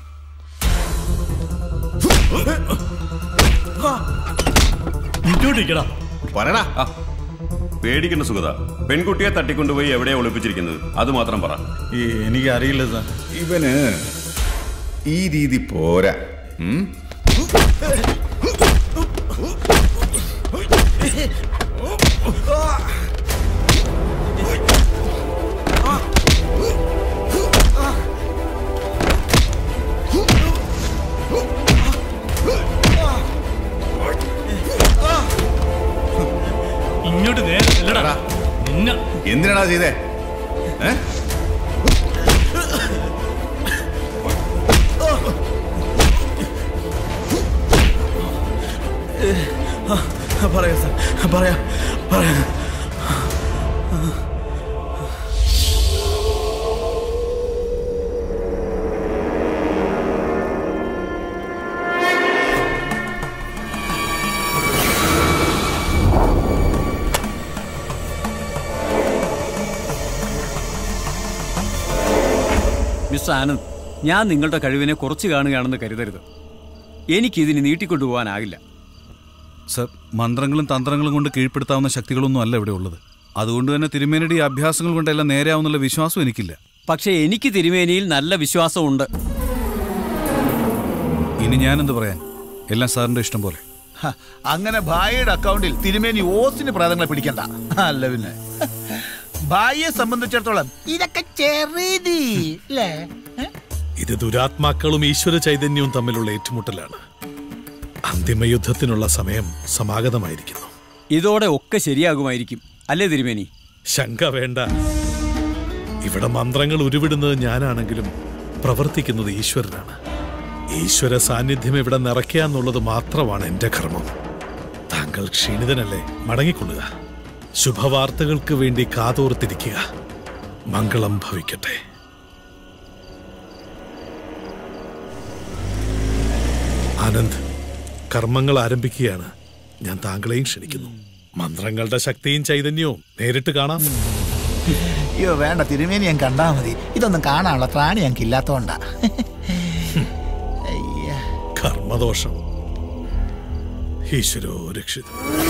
ഇങ്ങോട്ടിരിക്കടാ പറയടാ പേടിക്കേണ്ട സുഗത പെൺകുട്ടിയെ തട്ടിക്കൊണ്ടുപോയി എവിടെയാ ഒളിപ്പിച്ചിരിക്കുന്നത് അത് മാത്രം പറ എനിക്ക് അറിയില്ല സാർ ഇവന് ഈ രീതി പോരാ ഉം? എന്നാ ചെയ്തേ ഏ പറയാം സാർ പറയാം പറയാം മിസ്റ്റർ ആനന്ദ് ഞാൻ നിങ്ങളുടെ കഴിവിനെ കുറച്ച് കാണുകയാണെന്ന് കരുതരുത് എനിക്കിതിന് നീട്ടിക്കൊണ്ടുപോകാനാകില്ല സർ മന്ത്രങ്ങളും തന്ത്രങ്ങളും കൊണ്ട് കീഴ്പ്പെടുത്താവുന്ന ശക്തികളൊന്നും അല്ല ഇവിടെ ഉള്ളത് അതുകൊണ്ട് തന്നെ തിരുമേനയുടെ ഈ അഭ്യാസങ്ങൾ കൊണ്ടെല്ലാം നേരെയാവുന്നുള്ള വിശ്വാസം എനിക്കില്ല പക്ഷേ എനിക്ക് തിരുമേനിയിൽ നല്ല വിശ്വാസമുണ്ട് ഇനി ഞാനെന്ത് പറയാൻ എല്ലാം സാറിന്റെ ഇഷ്ടം പോലെ ഹ, അങ്ങനെ ഭായിയുടെ അക്കൗണ്ടിൽ തിരുമേനി ഓസിന് പ്രേതങ്ങളെ പിടിക്കണ്ട അല്ല പിന്നെ ഭായിയെ സംബന്ധിച്ചിടത്തോളം ഇതൊക്കെ ചെറിയതി അല്ലേ ഇത് ദുരാത്മാക്കളും ഈശ്വര ചൈതന്യവും തമ്മിലുള്ള ഏറ്റുമുട്ടലാണ് അന്തിമ യുദ്ധത്തിനുള്ള സമയം സമാഗതമായിരിക്കുന്നു ഇതോടെ ഒക്കെ ശരിയാകുമായിരിക്കും അല്ലേ തിരുമേനി ശങ്ക വേണ്ട ഇവിടെ മന്ത്രങ്ങൾ ഉരുവിടുന്നത് ഞാനാണെങ്കിലും പ്രവർത്തിക്കുന്നത് ഈശ്വരനാണ് ഈശ്വര സാന്നിധ്യം ഇവിടെ നിറയ്ക്കുക എന്നുള്ളത് മാത്രമാണ് എന്റെ കർമ്മം താങ്കൾ ക്ഷീണിതനല്ലേ മടങ്ങിക്കൊള്ളുക ശുഭവാർത്തകൾക്ക് വേണ്ടി കാതോർത്തിരിക്കുക മംഗളം ഭവിക്കട്ടെ ആനന്ദ് കർമ്മങ്ങൾ ആരംഭിക്കുകയാണ് ഞാൻ താങ്കളെയും ക്ഷണിക്കുന്നു മന്ത്രങ്ങളുടെ ശക്തിയും ചൈതന്യവും നേരിട്ട് കാണാം അയ്യോ വേണ്ട തിരുമേനി ഞാൻ കണ്ടാ മതി ഇതൊന്നും കാണാനുള്ള ത്രാണി ഞങ്ങൾക്ക് ഇല്ലാത്തോണ്ടാ കർമ്മദോഷം ഈശ്വരോ രക്ഷിത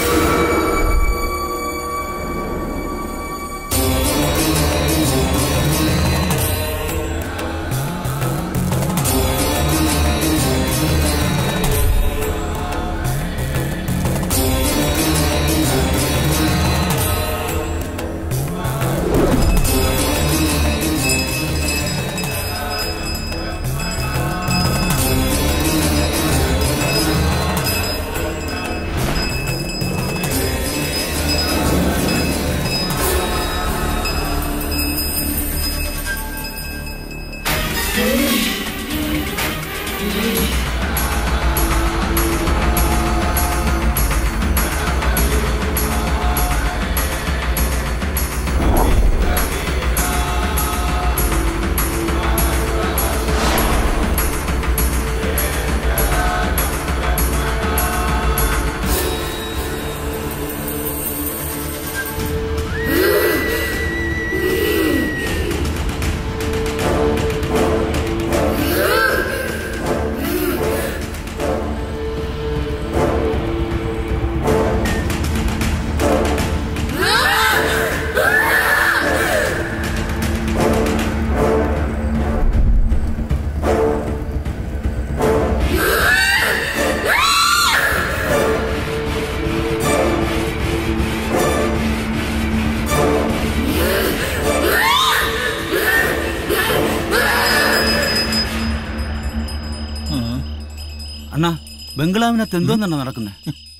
അണ്ണാ ബംഗ്ലാവിനകത്ത് എന്തോന്നാണ് നടക്കുന്നത്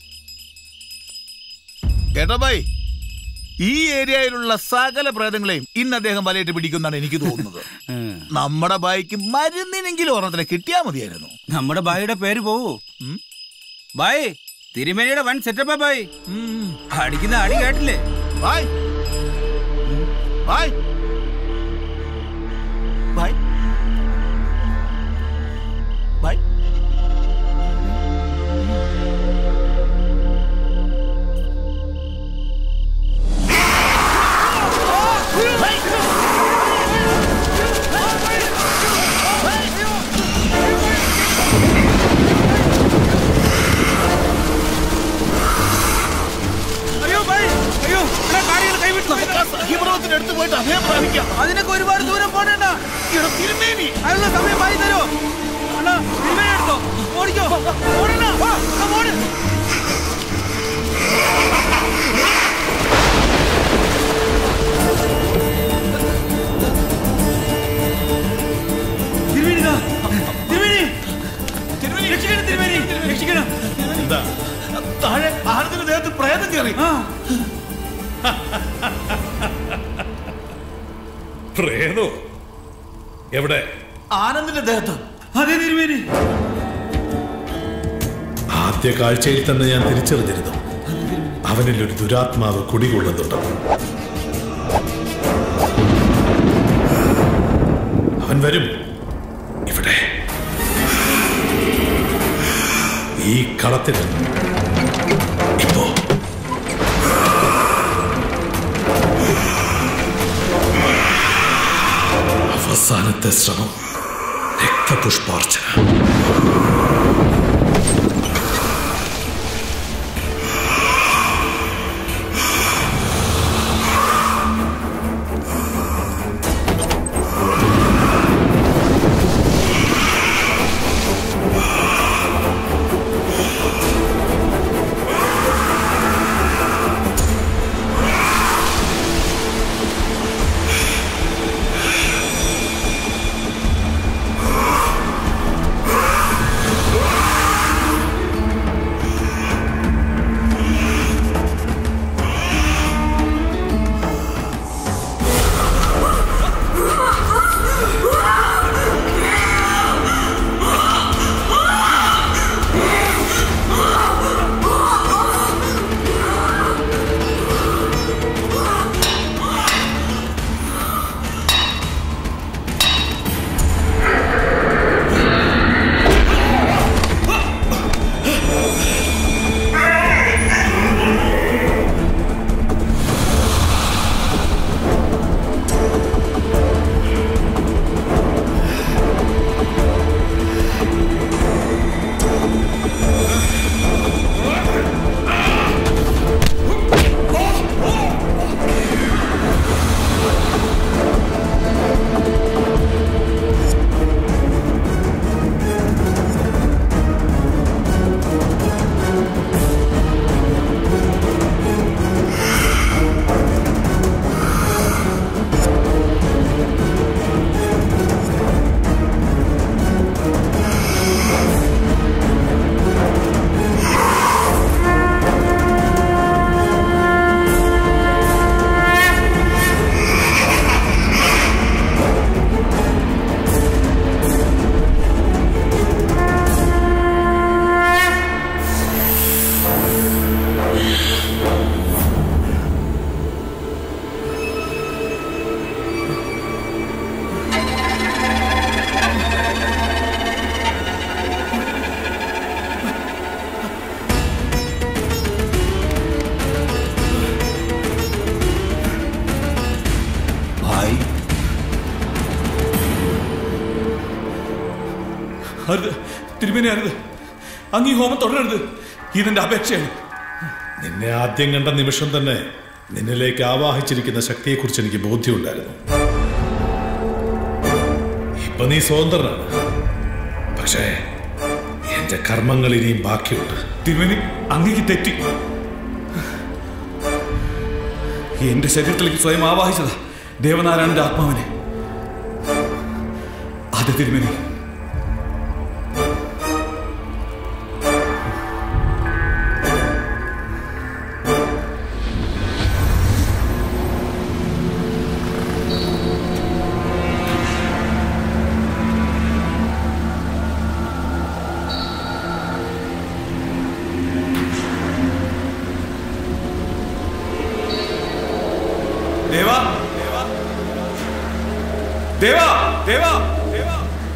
കേട്ടോ ഭായ് ഈ ഏരിയയിലുള്ള സകല പ്രേതങ്ങളെയും ഇന്ന് അദ്ദേഹം വലയിട്ട് പിടിക്കുന്നാണ് എനിക്ക് തോന്നുന്നത് നമ്മുടെ ബായിക്ക് മരുന്നിനെങ്കിലും ഒരെണ്ണത്തിനെ കിട്ടിയാ മതിയായിരുന്നു നമ്മുടെ ബായിയുടെ പേര് പോവോ ബായ് തിരുമേനിയുടെ വൺ സെറ്റപ്പാ ബായ് അടിക്കുന്ന അടി കേട്ടില്ലേ ബായ് ബായ് ബായ് ബായ് അയ്യോ ബായ് അയ്യോ ഇവിടെ കാര്യങ്ങൾ കൈവിട്ടു സഖ്യപർവ്വത്തിനടുത്ത് പോയിട്ട് അഭയം പ്രാപിക്കാം അതിനൊക്കെ ഒരുപാട് ദൂരം പോകണ്ട തിരുമേനി അതിനുള്ള സമയം വായി തരോ അണ്ണാ തിരുമേനി എടുത്തോ ഓടിക്കോ ഓടണ ഓട് തിരുമേനി ദാ. തിരുമേനി രക്ഷിക്കണം തിരുമേനി രക്ഷിക്കണം എന്താ താഴെ ആനന്ദിന്റെ ദേഹത്ത് പ്രേതം കയറി പ്രേതോ എവിടെ ആനന്ദിന്റെ ദേഹത്ത് അതേ തിരുമേനി ആദ്യ കാഴ്ചയിൽ തന്നെ ഞാൻ തിരിച്ചറിഞ്ഞിരുന്നു അവനിൽ ഒരു ദുരാത്മാവ് കുടികൊള്ളുന്നുണ്ടെന്ന് അവൻ വരും ഇവിടെ ഈ കളത്തിൽ ഇപ്പോ അവസാനത്തെ ശ്രമം രക്തപുഷ്പാർച്ചന ഭായ് അരുത് തിരുമേനി അരുത് അങ്ങ് ഈ ഹോമം തുടരരുത് ഇതെന്റെ അപേക്ഷയാണ് നിന്നെ ആദ്യം കണ്ട നിമിഷം തന്നെ നിന്നിലേക്ക് ആവാഹിച്ചിരിക്കുന്ന ശക്തിയെക്കുറിച്ച് എനിക്ക് ബോധ്യമുണ്ടായിരുന്നു ഇപ്പൊ നീ സ്വതന്ത്രനാണ് പക്ഷേ എന്റെ കർമ്മങ്ങൾ ഇനിയും ബാക്കിയുണ്ട് തിരുമേനി അങ്ങേക്ക് തെറ്റി എന്റെ ശരീരത്തിലേക്ക് സ്വയം ആവാഹിച്ചതാ ദേവനാരായണന്റെ ആത്മാവിനെ അതെ തിരുമേനി ദേവാ ദേവാ ദേവാ ദേവാ ദേവാ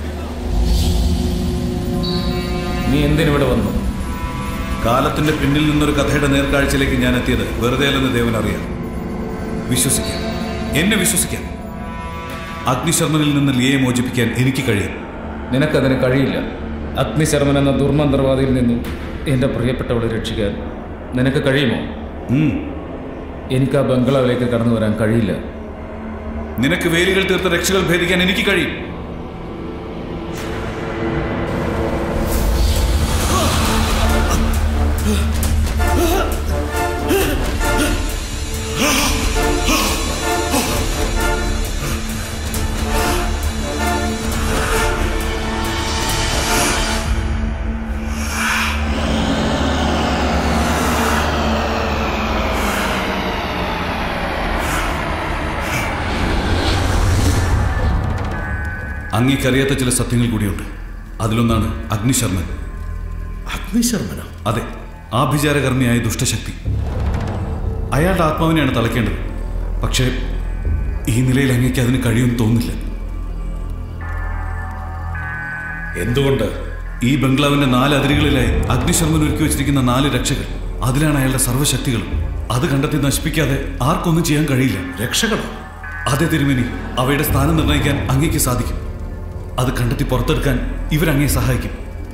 നീ എന്തിനിവിടെ വന്നു കാലത്തിന്റെ പിന്നിൽ നിന്നൊരു കഥയുടെ നേർക്കാഴ്ചയിലേക്ക് ഞാൻ എത്തിയത് വെറുതെ അല്ലെന്ന് ദേവൻ അറിയാം വിശ്വസിക്കാം എന്നെ വിശ്വസിക്കാം അഗ്നിശർമ്മനിൽ നിന്ന് ലിയെ മോചിപ്പിക്കാൻ എനിക്ക് കഴിയും നിനക്കതിന് കഴിയില്ല അഗ്നിശർമ്മൻ എന്ന ദുർമന്ത്രവാദിയിൽ നിന്നും എൻ്റെ പ്രിയപ്പെട്ടവളെ രക്ഷിക്കാൻ നിനക്ക് കഴിയുമോ എനിക്ക് ആ ബംഗ്ലാവിലേക്ക് കടന്നു വരാൻ കഴിയില്ല നിനക്ക് വേലികൾ തീർത്ത രക്ഷകൾ ഭേദിക്കാൻ എനിക്ക് കഴിയും ആ അങ്ങേക്കറിയാത്ത ചില സത്യങ്ങൾ കൂടിയുണ്ട് അതിലൊന്നാണ് അഗ്നിശർമ്മൻ അഗ്നിശർമ്മനോ അതെ ആഭിചാരകർമ്മിയായ ദുഷ്ടശക്തി അയാളുടെ ആത്മാവിനെയാണ് തളയ്ക്കേണ്ടത് പക്ഷേ ഈ നിലയിൽ അങ്ങേക്ക് അതിന് കഴിയുമെന്ന് തോന്നുന്നില്ല എന്തുകൊണ്ട് ഈ ബംഗ്ലാവിന്റെ നാല് അതിരുകളിലായി അഗ്നിശർമ്മൻ ഒരുക്കി വെച്ചിരിക്കുന്ന നാല് രക്ഷകൾ അതിലാണ് അയാളുടെ സർവ്വശക്തികളും അത് കണ്ടെത്തി നശിപ്പിക്കാതെ ആർക്കൊന്നും ചെയ്യാൻ കഴിയില്ല രക്ഷകളോ അതെ തിരുമേനി അവയുടെ സ്ഥാനം നിർണ്ണയിക്കാൻ അങ്ങേക്ക് സാധിക്കും അത് കണ്ടെത്തി പുറത്തെടുക്കാൻ ഇവരങ്ങേ സഹായിക്കും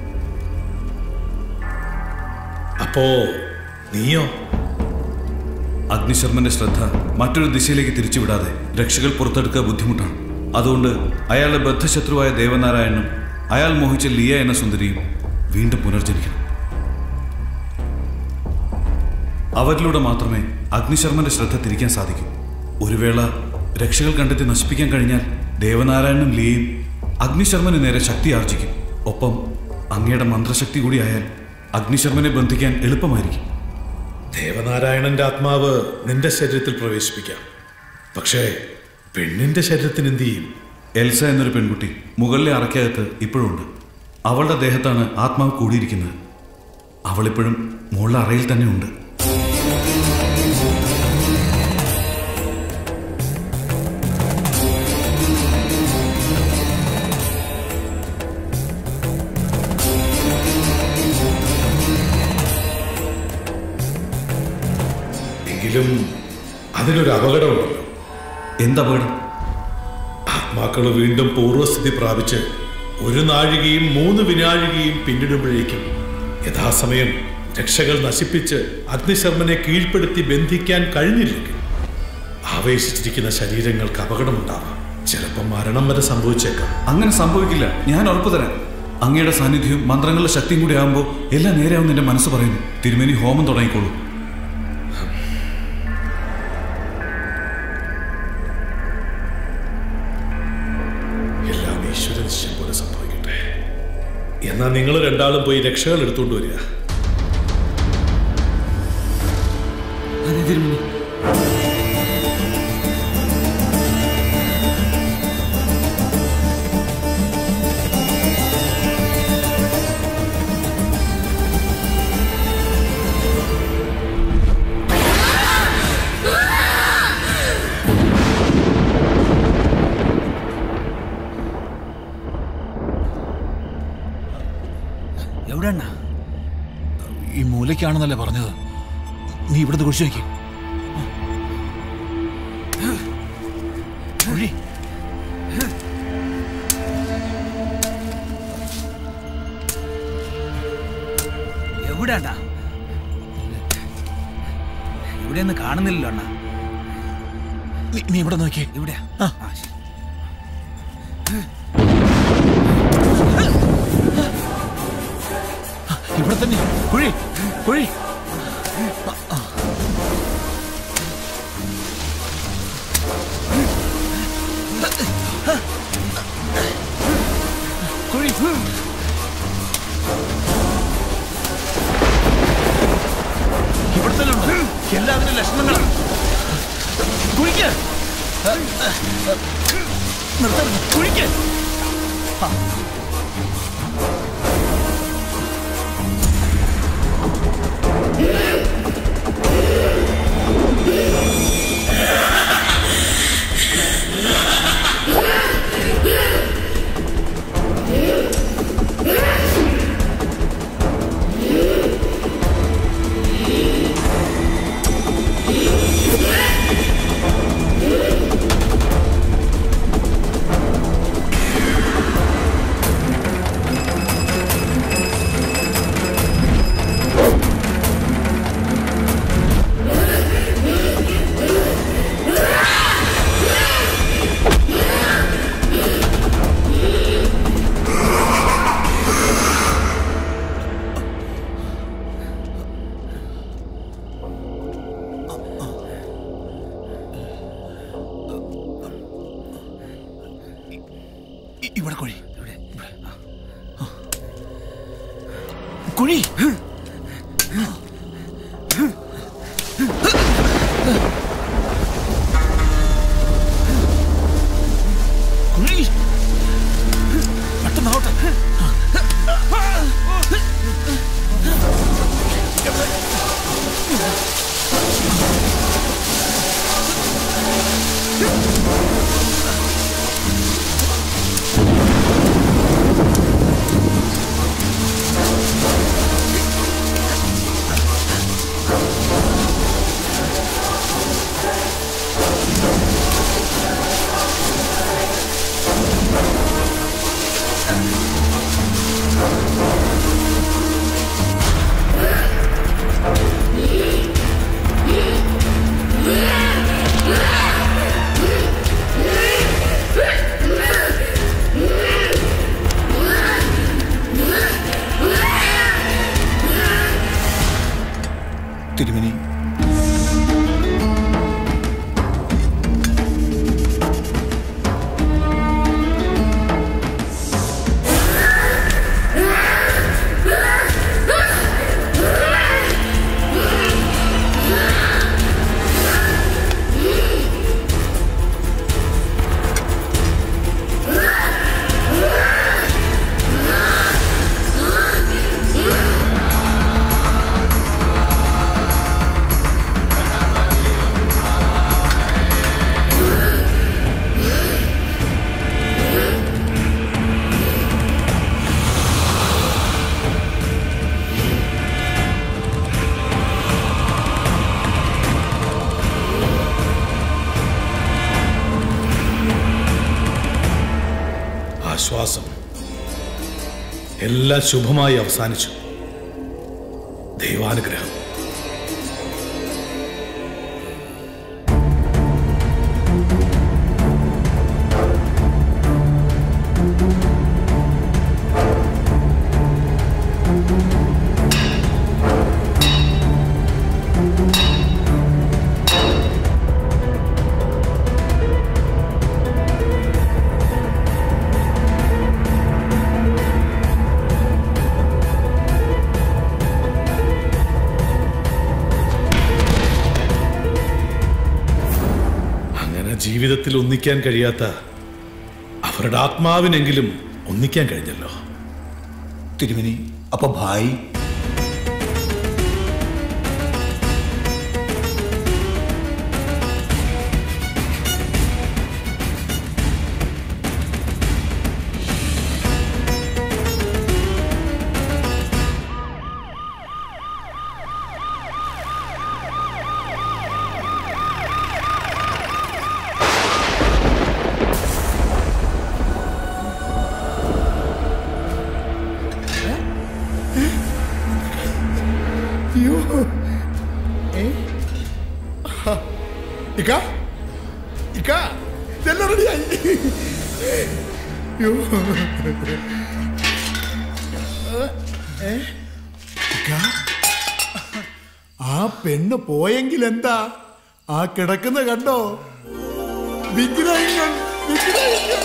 അപ്പോ നീയോ അഗ്നിശർമ്മന്റെ ശ്രദ്ധ മറ്റൊരു ദിശയിലേക്ക് തിരിച്ചുവിടാതെ രക്ഷകൾ പുറത്തെടുക്കുക ബുദ്ധിമുട്ടാണ് അതുകൊണ്ട് അയാളുടെ ബദ്ധശത്രുവായ ദേവനാരായണനും അയാൾ മോഹിച്ച ലിയ എന്ന സുന്ദരിയും വീണ്ടും പുനർജനിക്കണം അവരിലൂടെ മാത്രമേ അഗ്നിശർമ്മന്റെ ശ്രദ്ധ തിരിക്കാൻ സാധിക്കൂ ഒരു വേള രക്ഷകൾ കണ്ടെത്തി നശിപ്പിക്കാൻ കഴിഞ്ഞാൽ ദേവനാരായണനും ലിയയും അഗ്നിശർമ്മന് നേരെ ശക്തി ആർജിക്കും ഒപ്പം അങ്ങയുടെ മന്ത്രശക്തി കൂടിയായാൽ അഗ്നിശർമ്മനെ ബന്ധിക്കാൻ എളുപ്പമായിരിക്കും ദേവനാരായണന്റെ ആത്മാവ് നിന്റെ ശരീരത്തിൽ പ്രവേശിപ്പിക്കാം പക്ഷേ പെണ്ണിന്റെ ശരീരത്തിന് എന്ത് ചെയ്യും എൽസ എന്നൊരു പെൺകുട്ടി മുകളിലെ അറയ്ക്കകത്ത് ഇപ്പോഴുണ്ട് അവളുടെ ദേഹത്താണ് ആത്മാവ് കൂടിയിരിക്കുന്നത് അവളിപ്പോഴും മുകളിലെ അറയിൽ തന്നെ ഉണ്ട് എങ്കിലും അതിനൊരു അപകടമുണ്ടല്ലോ എന്തപകടം ആത്മാക്കൾ വീണ്ടും പൂർവ്വസ്ഥിതി പ്രാപിച്ച് ഒരു നാഴികയും മൂന്ന് വിനാഴികയും പിന്നിടുമ്പോഴേക്കും യഥാസമയം രക്ഷകൾ നശിപ്പിച്ച് അഗ്നിശർമ്മനെ കീഴ്പ്പെടുത്തി ബന്ധിക്കാൻ കഴിഞ്ഞില്ലെങ്കിൽ ആവേശിച്ചിരിക്കുന്ന ശരീരങ്ങൾക്ക് അപകടമുണ്ടാവാം ചിലപ്പോൾ മരണം വരെ സംഭവിച്ചേക്കാം അങ്ങനെ സംഭവിക്കില്ല ഞാൻ ഉറപ്പു തരാം അങ്ങയുടെ സാന്നിധ്യവും മന്ത്രങ്ങളുടെ ശക്തിയും കൂടി ആകുമ്പോൾ എല്ലാം നേരെയാവും എന്റെ മനസ്സ് പറയുന്നു തിരുമേനി ഹോമം തുടങ്ങിക്കോളൂ എല്ലാം ഈശ്വരൻ നിശ്ചയം പോലെ സംഭവിക്കട്ടെ എന്നാൽ നിങ്ങൾ രണ്ടാളും പോയി രക്ഷകൾ എടുത്തുകൊണ്ട് വരിക അതെ തിരുമണി എവിടെയാണ് ഈ മൂലയ്ക്കാണെന്നല്ലേ പറഞ്ഞത് നീ ഇവിടുന്ന് കുഴിച്ചു വയ്ക്കും കുഴി എവിടെ അണ്ണാ ഇവിടെ ഒന്നും കാണുന്നില്ലല്ലോ അണ്ണാ നീ- നീ ഇവിടെ നോക്കിയേ എവിടെയാ ഇവിടെ തന്നെ കുഴി കുഴി കുഴി ഇവിടെ തന്നെ ഉണ്ട് എല്ലാത്തിനും ലക്ഷണങ്ങളാണ് കുഴിക്ക് നിർത്തരുത് കുഴിക്ക് ആ ഇ- ഇവിടെ കുഴി ആ. കുഴി കുഴി ആശ്വാസം എല്ലാം ശുഭമായി അവസാനിച്ചു ദൈവാനുഗ്രഹം അങ്ങനെ ജീവിതത്തിൽ ഒന്നിക്കാൻ കഴിയാത്ത അവരുടെ ആത്മാവിനെങ്കിലും ഒന്നിക്കാൻ കഴിഞ്ഞല്ലോ തിരുമനി അപ്പൊ ഭായി അയ്യോ ഏ ആ. ഇക്ക ഇക്ക ഇതെല്ലാം റെഡിയായി അയ്യോ ഏ? ഇക്ക, ആ പെണ്ണ് പോയെങ്കിൽ എന്താ ആ കിടക്കുന്ന കണ്ടോ വിഗ്രഹങ്ങൾ വിഗ്രഹങ്ങൾ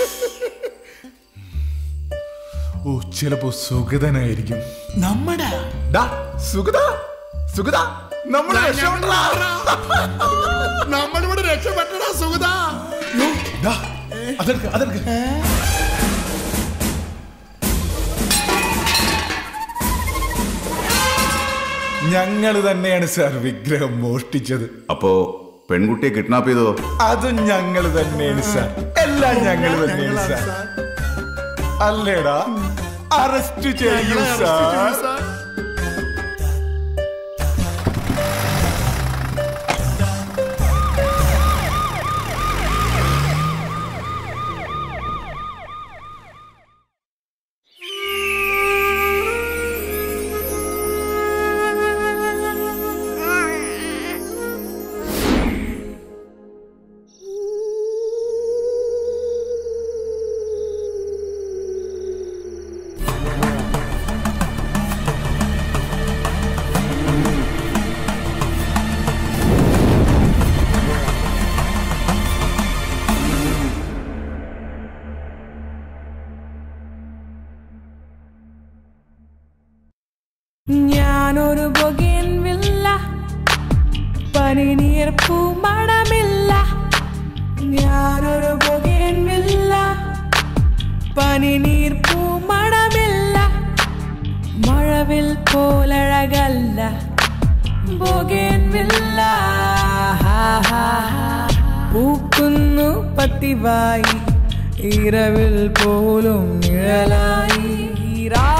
ഓ ചിലപ്പോ സുഗതനായിരിക്കും നമ്മടാ ഡാ, സുഗത സുഗത നമ്മൾ രക്ഷപ്പെടടാ. നമ്മളിവിടെ രക്ഷപ്പെട്ടടാ സുഗത ഡാ, അതെടുക്ക് അതെടുക്ക് ഞങ്ങൾ തന്നെയാണ് സാർ വിഗ്രഹം മോഷ്ടിച്ചത് അപ്പോ പെൺകുട്ടിയെ കിഡ്നാപ്പ് ചെയ്തതോ അതും ഞങ്ങൾ തന്നെയാണ് സാർ എല്ലാം ഞങ്ങൾ തന്നെയാണ് സാർ അല്ലേടാ അറസ്റ്റ് ചെയ്യും സാർ ഞാനൊരു ബൊഗേൻ വില്ല പനിനീർ പൂമണമില്ല ഞാനൊരു ബൊഗേൻ വില്ല പനിനീർ പൂമണമില്ല മഴവിൽ പോലഴകല്ല ബൊഗേൻ വില്ല പൂക്കുന്നു പത്തിവായി ഇരവിൽ പോലും നിഴലായി ഈ രാ